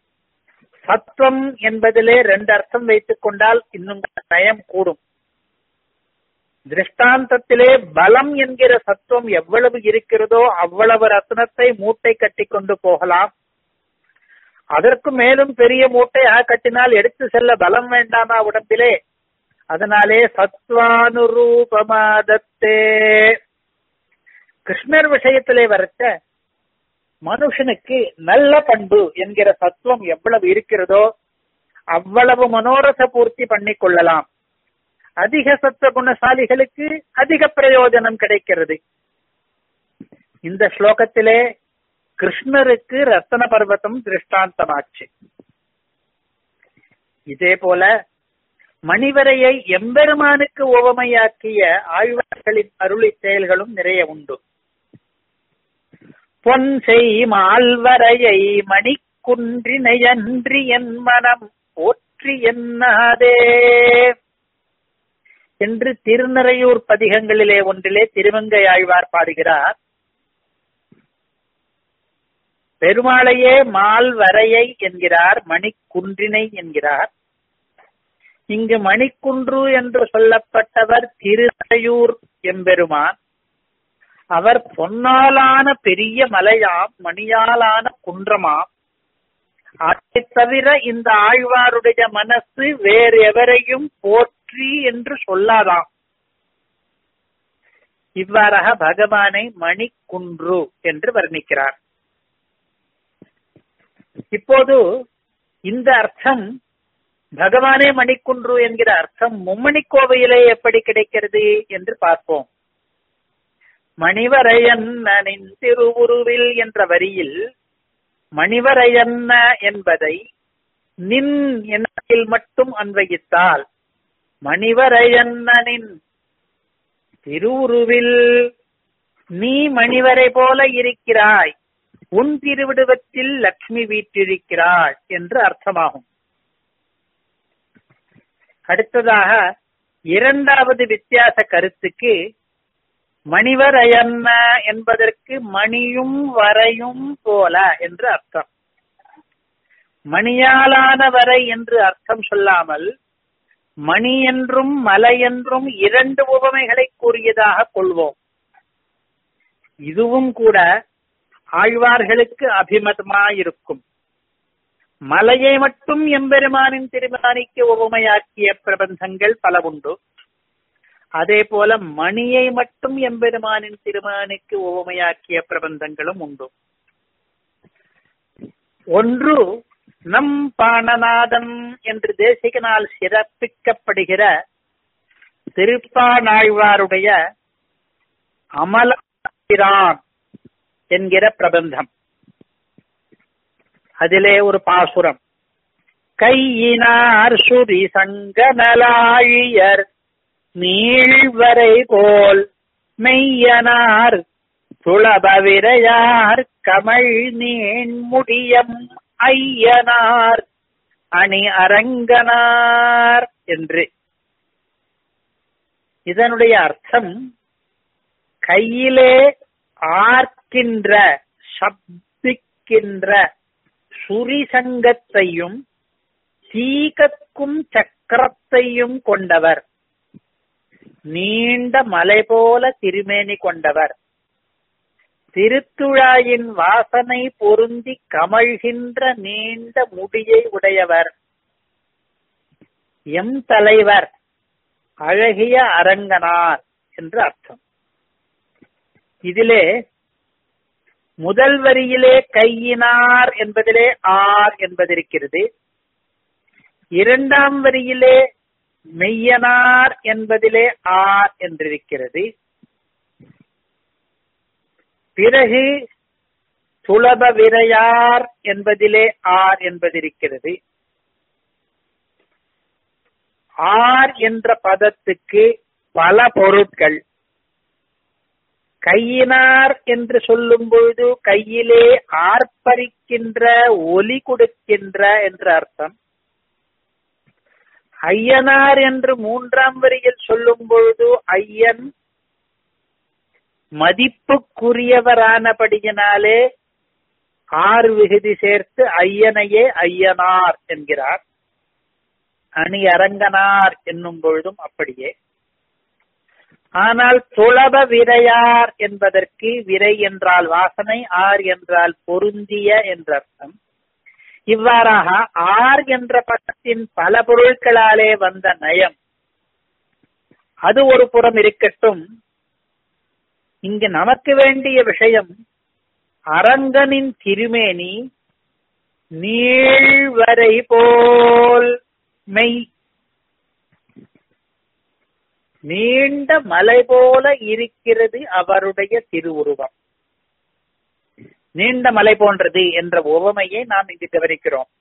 சத்வம் என்பதிலே ரெண்டு அர்த்தம் வைத்துக் கொண்டால் இன்னும் நயம் கூடும் திருஷ்டாந்தத்திலே பலம் என்கிற சத்துவம் எவ்வளவு இருக்கிறதோ அவ்வளவு ரத்னத்தை மூட்டை கட்டி கொண்டு போகலாம் அதற்கு மேலும் பெரிய மூட்டையாக கட்டினால் எடுத்து செல்ல பலம் வேண்டாமா உடம்பிலே அதனாலே சத்வானுரூபமாதத்தே கிருஷ்ணர் விஷயத்திலே வரச்ச மனுஷனுக்கு நல்ல பண்பு என்கிற சத்துவம் எவ்வளவு இருக்கிறதோ அவ்வளவு மனோரச பூர்த்தி பண்ணிக் கொள்ளலாம் அதிக சத்துவ குணசாலிகளுக்கு அதிக பிரயோஜனம் கிடைக்கிறது இந்த ஸ்லோகத்திலே கிருஷ்ணருக்கு ரத்தன பர்வதம் திருஷ்டாந்தமாச்சு இதே போல மணிவரையை எம்பெருமானுக்கு உவமையாக்கிய ஆழ்வார்களின் அருளி செயல்களும் நிறைய உண்டு பொன் செய் மால்வரையை மணிக்குன்றினையன்றி என் மனம் போற்றி என்னாதே என்று திருநறையூர் பதிகங்களிலே ஒன்றிலே திருவங்கை ஆழ்வார் பாடுகிறார் பெருமாளையே மால்வரையை என்கிறார் மணிக்குன்றினை என்கிறார் இங்கு மணிக்குன்று என்று சொல்லப்பட்டவர் திருநறையூர் எம்பெருமான் அவர் பொன்னாலான பெரிய மலையாம் மணியாலான குன்றமாம் அதை தவிர இந்த ஆழ்வாருடைய மனசு வேறு எவரையும் போற்றி என்று சொல்லாதாம் இவ்வாறாக பகவானை மணிக்குன்று என்று வர்ணிக்கிறார் இப்போது இந்த அர்த்தம் பகவானே மணிக்குன்று என்கிற அர்த்தம் மும்மணி கோவையிலே எப்படி கிடைக்கிறது என்று பார்ப்போம் மணிவரையன்னனின் திருவுருவில் என்ற வரியில் மணிவரையன்ன என்பதை நின் எண்ணத்தில் மட்டும் அன்வயித்தால் மணிவரையன்னனின் திருவுருவில் நீ மணிவரை போல இருக்கிறாய் உன் திருவிடுவத்தில் லக்ஷ்மி வீற்றிருக்கிறாள் என்று அர்த்தமாகும் அடுத்ததாக இரண்டாவது வித்தியாச கருத்துக்கு மணிவரையன்ன என்பதற்கு மணியும் வரையும் போல என்று அர்த்தம் மணியாலான வரை என்று அர்த்தம் சொல்லாமல் மணி என்றும் மலை என்றும் இரண்டு உவமைகளை கூறியதாக கொள்வோம் இதுவும் கூட ஆழ்வார்களுக்கு அபிமதமாயிருக்கும் மலையை மட்டும் எம்பெருமானின் திருமானிக்கு உவமையாக்கிய பிரபந்தங்கள் பல உண்டு அதே போல மணியை மட்டும் எம்பெருமானின் திருமானுக்கு உவமையாக்கிய பிரபந்தங்களும் உண்டு ஒன்று நம் பாணநாதன் என்று தேசிகனால் சிறப்பிக்கப்படுகிற திருப்பானாழ்வாருடைய அமலான் என்கிற பிரபந்தம் அதிலே ஒரு பாசுரம் கையினார் சுரி சங்கனலாழியர் நீழ்வரை போல் மெய்யனார் துளபவிரையார் கமழ் நீண்முடியம் ஐயனார் அணி அரங்கனார் என்று இதனுடைய அர்த்தம் கையிலே ஆர்க்கின்ற சப்திக்கின்ற சுரிசங்கத்தையும் சீகக்கும் சக்கரத்தையும் கொண்டவர் நீண்ட மலை போல திருமேனி கொண்டவர் திருத்துழாயின் வாசனை பொருந்தி கமழ்கின்ற நீண்ட முடியை உடையவர் எம் தலைவர் அழகிய அரங்கனார் என்று அர்த்தம் இதிலே முதல் வரியிலே கையினார் என்பதிலே ஆர் என்பதிருக்கிறது இரண்டாம் வரியிலே மெய்யனார் என்பதிலே ஆர் என்றிருக்கிறது பிறகு துளப விரையார் என்பதிலே ஆர் என்பதிருக்கிறது ஆர் என்ற பதத்துக்கு பல பொருட்கள் கையினார் என்று சொல்லும் பொழுது கையிலே ஆர்ப்பரிக்கின்ற ஒலி கொடுக்கின்ற என்று அர்த்தம் ஐயனார் என்று மூன்றாம் வரியில் சொல்லும் பொழுது ஐயன் மதிப்புக்குரியவரானபடியினாலே ஆறு விகுதி சேர்த்து ஐயனையே ஐயனார் என்கிறார் அணி அரங்கனார் என்னும் பொழுதும் அப்படியே ஆனால் துளப விரையார் என்பதற்கு விரை என்றால் வாசனை ஆர் என்றால் பொருந்திய என்ற அர்த்தம் இவ்வாறாக ஆர் என்ற பதத்தின் பல பொருட்களாலே வந்த நயம் அது ஒரு புறம் இருக்கட்டும் இங்கு நமக்கு வேண்டிய விஷயம் அரங்கனின் திருமேனி நீழ்வரை போல் மெய் நீண்ட மலை போல இருக்கிறது அவருடைய திருவுருவம் நீண்ட மலை போன்றது என்ற உவமையை நாம் இங்கு கவனிக்கிறோம்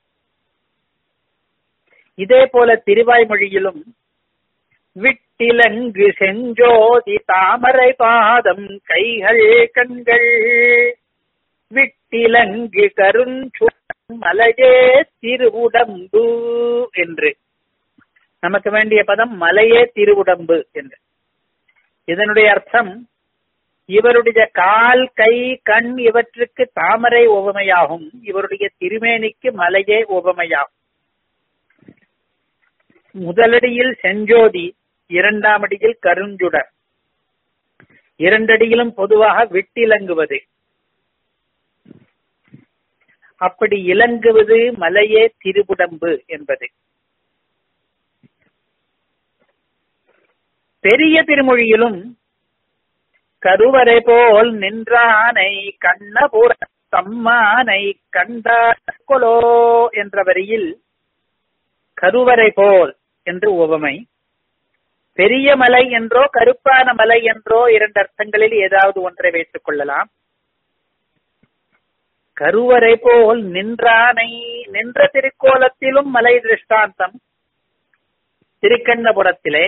இதே போல திருவாய்மொழியிலும் விட்டிலங்கு செஞ்சோதி தாமரை பாதம் கைகள் கண்கள் விட்டிலங்கு கருஞ்சுடம் மலையே திருவுடம்பு என்று நமக்கு வேண்டிய பதம் மலையே திருவுடம்பு என்று இதனுடைய அர்த்தம் இவருடைய கால் கை கண் இவற்றுக்கு தாமரை உவமையாகும் இவருடைய திருமேனிக்கு மலையே உவமையாகும் முதலடியில் செஞ்சோதி இரண்டாம் அடியில் கருஞ்சுடர் இரண்டடியிலும் பொதுவாக விட்டிலங்குவது அப்படி இலங்குவது மலையே திருவுடம்பு என்பது பெரிய திருமொழியிலும் கருவறை போல் நின்றானை கண்ணபுர தம்மானை கண்டார்கொலோ என்ற வரியில் கருவறை போல் என்று உவமை பெரிய மலை என்றோ கருப்பான மலை என்றோ இரண்டு அர்த்தங்களில் ஏதாவது ஒன்றை வைத்துக் கொள்ளலாம் கருவறை போல் நின்றானை நின்ற திருக்கோலத்திலும் மலை திருஷ்டாந்தம் திருக்கண்ணபுரத்திலே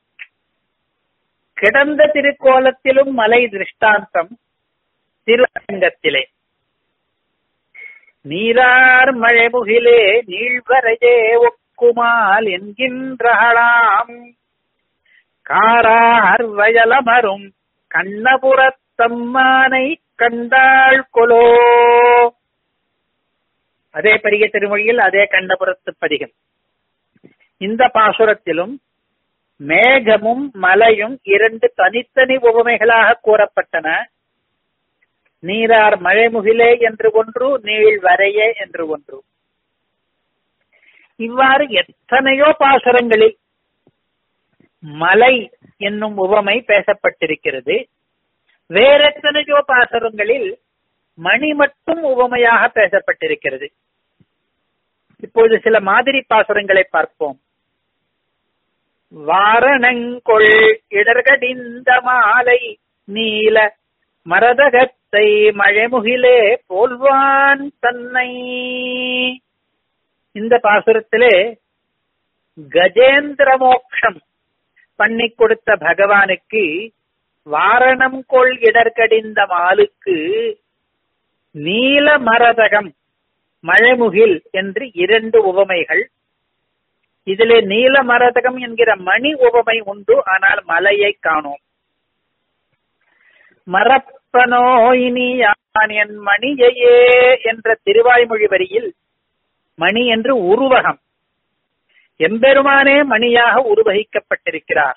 கிடந்த திருக்கோலத்திலும் மலை திருஷ்டாந்தம் திருவரங்கத்திலே நீரார் மழைமுகிலே நீழ்வரையே ஒக்குமால் என்கின்றாளாம் காரார் வயலமரும் கண்ணபுரத்தம்மானை கண்டாள் கொலோ அதே பெரிய திருமொழியில் அதே கண்ணபுரத்து பதிகம் இந்த பாசுரத்திலும் மேகமும் மலையும் இரண்டு தனித்தனி உவமைகளாக கூறப்பட்டன நீரார் மழைமுகிலே என்று ஒன்று நீள் வரையே என்று ஒன்று இவ்வாறு எத்தனையோ பாசுரங்களில் மலை என்னும் உவமை பேசப்பட்டிருக்கிறது வேறெத்தனையோ பாசுரங்களில் மணி மட்டும் உவமையாக பேசப்பட்டிருக்கிறது இப்போது சில மாதிரி பாசுரங்களை பார்ப்போம் வாரணங்கொள் இடர்கடிந்த மாலை நீல மரதகத்தை மழைமுகிலே போல்வான் தன்னை இந்த பாசுரத்திலே கஜேந்திர மோக்ஷம் பண்ணி கொடுத்த பகவானுக்கு வாரணம் கொள் இடர்கடிந்த மாலுக்கு நீல மரதகம் மழைமுகில் என்று இரண்டு உவமைகள் இதிலே நீல மரதகம் என்கிற மணி உவமை உண்டு ஆனால் மலையை காணோம் மரப்பனோ இனி யான் என் மணியையே என்ற திருவாய்மொழி வரியில் மணி என்று உருவகம் எம்பெருமானே மணியாக உருவகிக்கப்பட்டிருக்கிறார்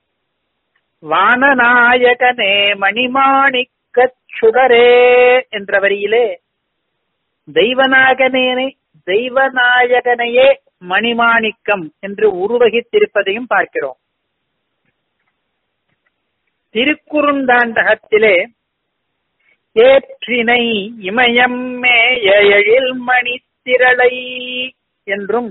வானநாயகனே மணிமாணிக்க சுடரே என்ற வரியிலே தெய்வநாயகனே தெய்வநாயகனையே மணிமாணிக்கம் என்று உருவகித்திருப்பதையும் பார்க்கிறோம் திருக்குறுந்தாண்டகத்திலே ஏற்றினை இமயம் மேய எழில் மணி திரளை என்றும்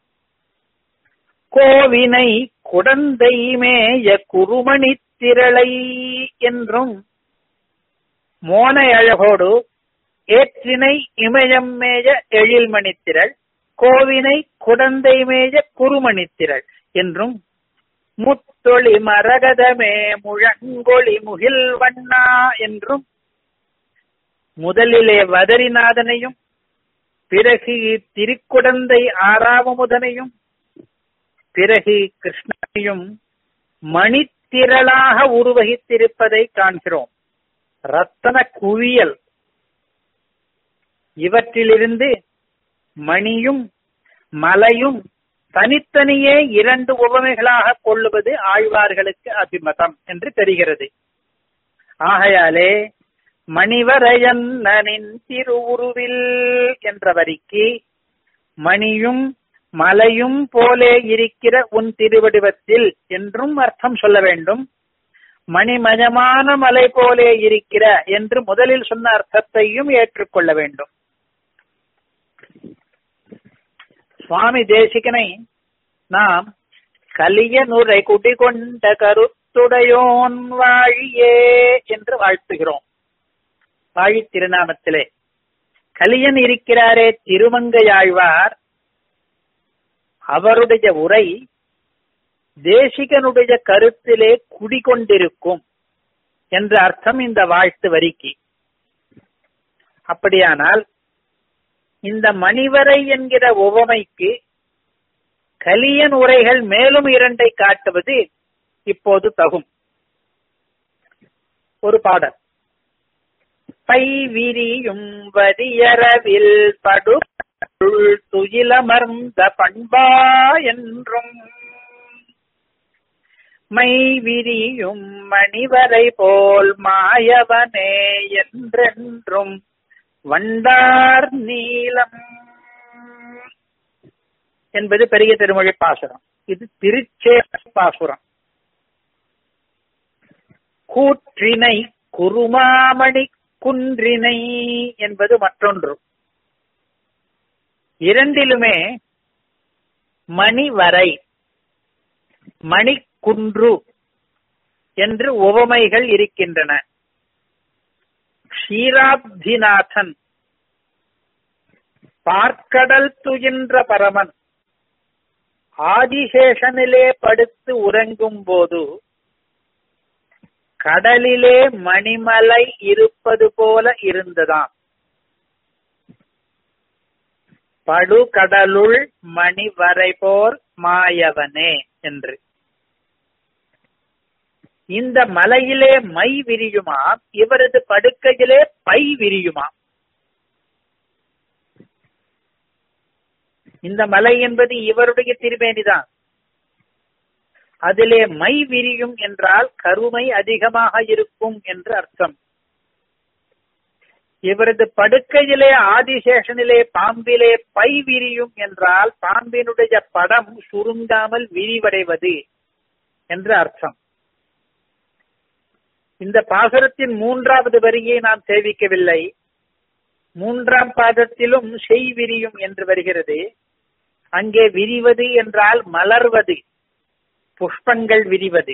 கோவினை குடந்தை மேய குருமணி திரளை என்றும் மோனை அழகோடு ஏற்றினை இமயம் மேய எழில்மணி திரள் கோவினை குடந்தை மேய குருமணி திரள் என்றும் முத்தொளி மரகதமே முழங்கொளி முகில் வண்ணா என்றும் முதலிலே வதரிநாதனையும் பிறகு திருக்குடந்தை ஆறாவமுதனையும் பிறகு கிருஷ்ணனையும் மணித்திரளாக உருவகித்திருப்பதை காண்கிறோம் ரத்தன குவியல் இவற்றிலிருந்து மணியும் மலையும் தனித்தனியே இரண்டு உவமைகளாக கொள்ளுவது ஆழ்வார்களுக்கு அபிமதம் என்று தெரிகிறது ஆகையாலே மணிவரையன்னனின் திருவுருவில் என்ற வரிக்கு மணியும் மலையும் போலே இருக்கிற உன் திருவடிவத்தில் என்றும் அர்த்தம் சொல்ல வேண்டும் மணிமயமான மலை போலே இருக்கிற என்று முதலில் சொன்ன அர்த்தத்தையும் ஏற்றுக்கொள்ள வேண்டும் சுவாமி தேசிகனை நாம் கலிய நுரை குடிகொண்ட கருத்துடையோன் வாழியே என்று வாழ்த்துகிறோம் வாழி திருநாமத்திலே கலியன் இருக்கிறாரே திருமங்கையாழ்வார் அவருடைய உரை தேசிகனுடைய கருத்திலே குடிகொண்டிருக்கும் என்ற அர்த்தம் இந்த வாழ்த்து வரிக்கு அப்படியானால் இந்த மணிவரை என்கிற உவமைக்கு கலியன் உரைகள் மேலும் இரண்டை காட்டுவது இப்போது தகும் ஒரு பாடல் பை விரியும் வரியறவில் படு துயிலமர்ந்த பண்பா என்றும் மை விரியும் மணிவரை போல் மாயவனே என்றென்றும் வண்டார் நீலம் என்பது பெரிய திருமொழி பாசுரம் இது திருச்சே பாசுரம் கூற்றினை குருமாமணி குன்றினை என்பது மற்றொன்று இரண்டிலுமே மணிவரை மணிக்குன்று என்று உவமைகள் இருக்கின்றன க்ஷீராப்திநாதன் பார்க்கடல் துயின்ற பரமன் ஆதிசேஷனிலே படுத்து உறங்கும் போது கடலிலே மணிமலை இருப்பது போல இருந்ததாம் படுகடலுள் மணிவரை போர் மாயவனே என்று இந்த மலையிலே மை விரியுமாம் இவரது படுக்கையிலே பை விரியுமாம் இந்த மலை என்பது இவருடைய திருமேனிதான் அதிலே மை விரியும் என்றால் கருமை அதிகமாக இருக்கும் என்று அர்த்தம் இவரது படுக்கையிலே ஆதிசேஷனிலே பாம்பிலே பை விரியும் என்றால் பாம்பினுடைய படம் சுருங்காமல் விரிவடைவது என்று அர்த்தம் இந்த பாசுரத்தின் மூன்றாவது வரியை நாம் சேவிக்கவில்லை மூன்றாம் பாதத்திலும் செய் விரியும் என்று வருகிறது அங்கே விரிவது என்றால் மலர்வது புஷ்பங்கள் விரிவது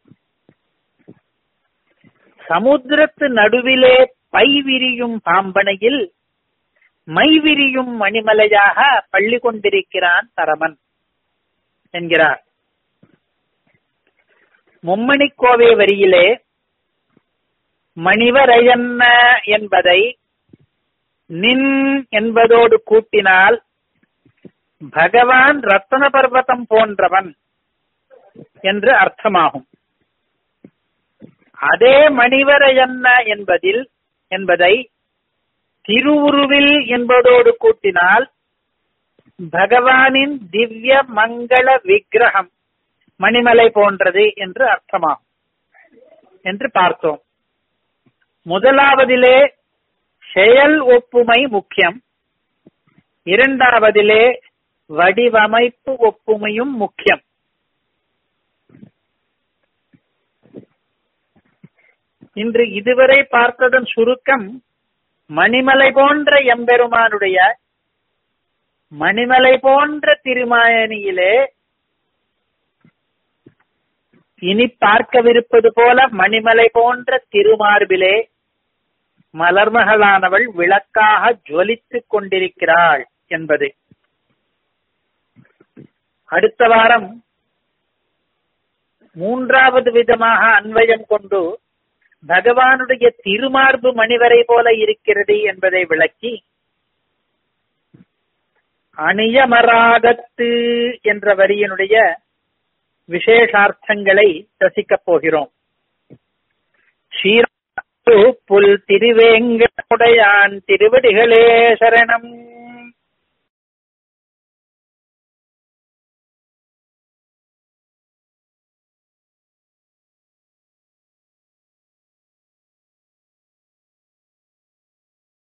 சமுத்திரத்து நடுவிலே பை விரியும் பாம்பனையில் மை விரியும் மணிமலையாக பள்ளி கொண்டிருக்கிறான் தரமன் என்கிறார் மும்மணிக்கோவை வரியிலே மணிவரையன்ன என்பதை நின் என்பதோடு கூட்டினால் பகவான் ரத்தன பர்வதம் போன்றவன் என்று அர்த்தமாகும் அதே மணிவரையன்ன என்பதில் என்பதை திருவுருவில் என்பதோடு கூட்டினால் பகவானின் திவ்ய மங்கள விக்கிரகம் மணிமலை போன்றது என்று அர்த்தமாகும் என்று பார்த்தோம் முதலாவதிலே செயல் ஒப்புமை முக்கியம் இரண்டாவதிலே வடிவமைப்பு ஒப்புமையும் முக்கியம் இன்று இதுவரை பார்த்ததன் சுருக்கம் மணிமலை போன்ற எம்பெருமானுடைய மணிமலை போன்ற திருமாயணியிலே இனி பார்க்கவிருப்பது போல மணிமலை போன்ற திருமார்பிலே மலர்மகளானவள் விளக்காக ஜொலித்துக் கொண்டிருக்கிறாள் என்பது அடுத்த வாரம் மூன்றாவது விதமாக அன்வயம் கொண்டு பகவானுடைய திருமார்பு மணிவரை போல இருக்கிறது என்பதை விளக்கி அணியமராகத்து என்ற வரியினுடைய விசேஷார்த்தங்களை ரசிக்கப் போகிறோம் ஸ்ரீ புல் திருவேங்கடையான் திருவடிகளே சரணம்